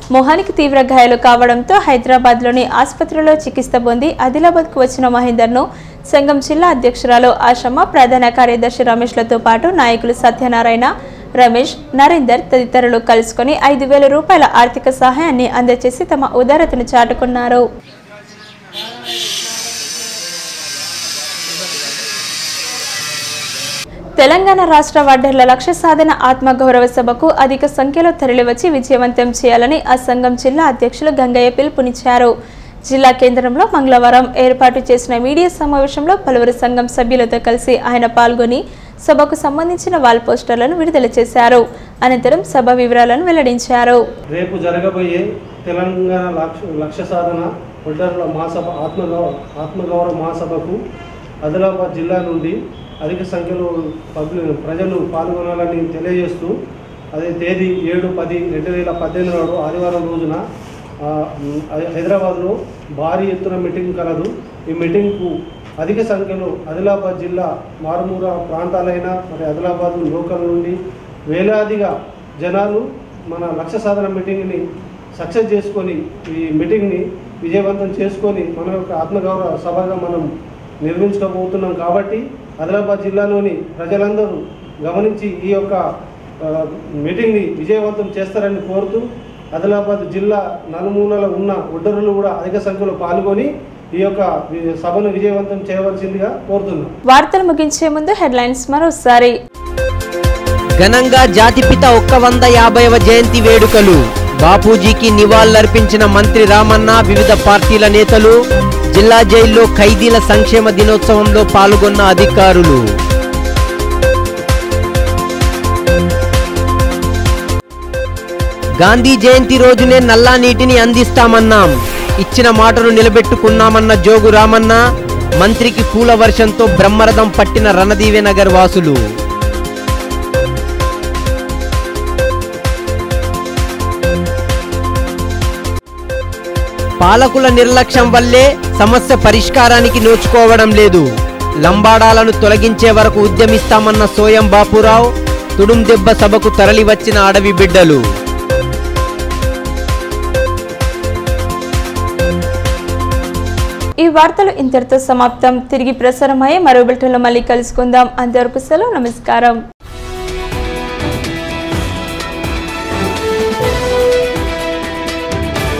మొహానికి తీవ్ర గాయాలు కావడంతో హైదరాబాద్లోని ఆసుపత్రిలో చికిత్స పొంది ఆదిలాబాద్కు వచ్చిన మహేందర్ను సంఘం జిల్లా అధ్యక్షురాలు ఆశమ్మ ప్రధాన కార్యదర్శి రమేష్లతో పాటు నాయకులు సత్యనారాయణ రమేష్ నరేందర్ తదితరులు కలుసుకొని ఐదు వేల రూపాయల ఆర్థిక సహాయాన్ని అందజేసి తమ ఉదారతను చాటుకున్నారు తెలంగాణ రాష్ట్ర వడ్డర్ల లక్ష్య సాధన ఆత్మగౌరవ సభకు అధిక సంఖ్యలో తరలివచ్చి విజయవంతం చేయాలని ఆ సంఘం జిల్లా అధ్యక్షులు గంగయ్య పిలుపునిచ్చారు జిల్లా కేంద్రంలో మంగళవారం ఏర్పాటు చేసిన మీడియా సమావేశంలో పలువురు సంఘం సభ్యులతో కలిసి ఆయన పాల్గొని సభకు సంబంధించిన వాల్ పోస్టర్లను విడుదల చేశారు అనంతరం సభ వివరాలను వెల్లడించారు రేపు జరగబోయే తెలంగాణ లక్ష్య లక్ష్య సాధన ఒడ్డర్ల మహాసభ ఆత్మగౌరవ ఆత్మగౌరవ మహాసభకు ఆదిలాబాద్ జిల్లా నుండి అధిక సంఖ్యలో పబ్లిక్ ప్రజలు పాల్గొనాలని తెలియజేస్తూ అదే తేదీ ఏడు పది రెండు వేల పద్దెనిమిది నాడు ఆదివారం రోజున ఆ, హై- హైదరాబాద్లో భారీ ఎత్తున మీటింగ్ కలదు ఈ మీటింగ్కు అధిక సంఖ్యలో ఆదిలాబాద్ జిల్లా మారుమూల ప్రాంతాలైన మరి ఆదిలాబాద్ లోకల్ నుండి వేలాదిగా జనాలు మన లక్ష్య సాధన మీటింగ్ని సక్సెస్ చేసుకొని ఈ మీటింగ్ని విజయవంతం చేసుకొని మన యొక్క ఆత్మగౌరవ సభగా మనం నిర్మించుకోబోతున్నాం కాబట్టి ఆదిలాబాద్ జిల్లాలోని ప్రజలందరూ గమనించి ఈ యొక్క ఆ, మీటింగ్ని విజయవంతం చేస్తారని కోరుతూ ఆదిలాబాద్ జిల్లా నలుమూలల ఉన్న ఒడ్డరులు కూడా అధిక సంఖ్యలో పాల్గొని ఈ యొక్క వి- సభను విజయవంతం చేయవలసిందిగా కోరుతున్నాం వార్తలు ముగించే ముందు హెడ్లైన్స్ మరోసారి ఘనంగా జాతిపిత ఒక్క వంద యాభైవ జయంతి వేడుకలు బాపూజీకి నివాళులర్పించిన మంత్రి రామన్న వివిధ పార్టీల నేతలు జిల్లా జైల్లో ఖైదీల సంక్షేమ దినోత్సవంలో పాల్గొన్న అధికారులు గాంధీ జయంతి రోజునే నల్లా నీటిని అందిస్తామన్నాం ఇచ్చిన మాటను నిలబెట్టుకున్నామన్న జోగు రామన్న మంత్రికి పూల వర్షంతో బ్రహ్మరథం పట్టిన రణదీవె నగర్ వాసులు పాలకుల నిర్లక్ష్యం వల్లే సమస్య పరిష్కారానికి నోచుకోవడం లేదు లంబాడాలను తొలగించే వరకు ఉద్యమిస్తామన్న సోయం బాపురావు తుడుం దెబ్బ సభకు తరలివచ్చిన అడవి బిడ్డలు ఈ వార్తలు ఇంతటితో సమాప్తం తిరిగి ప్రసారమయ్యే మరో బిల్టన్లో మళ్ళీ కలుసుకుందాం అంతవరకు సెలవు నమస్కారం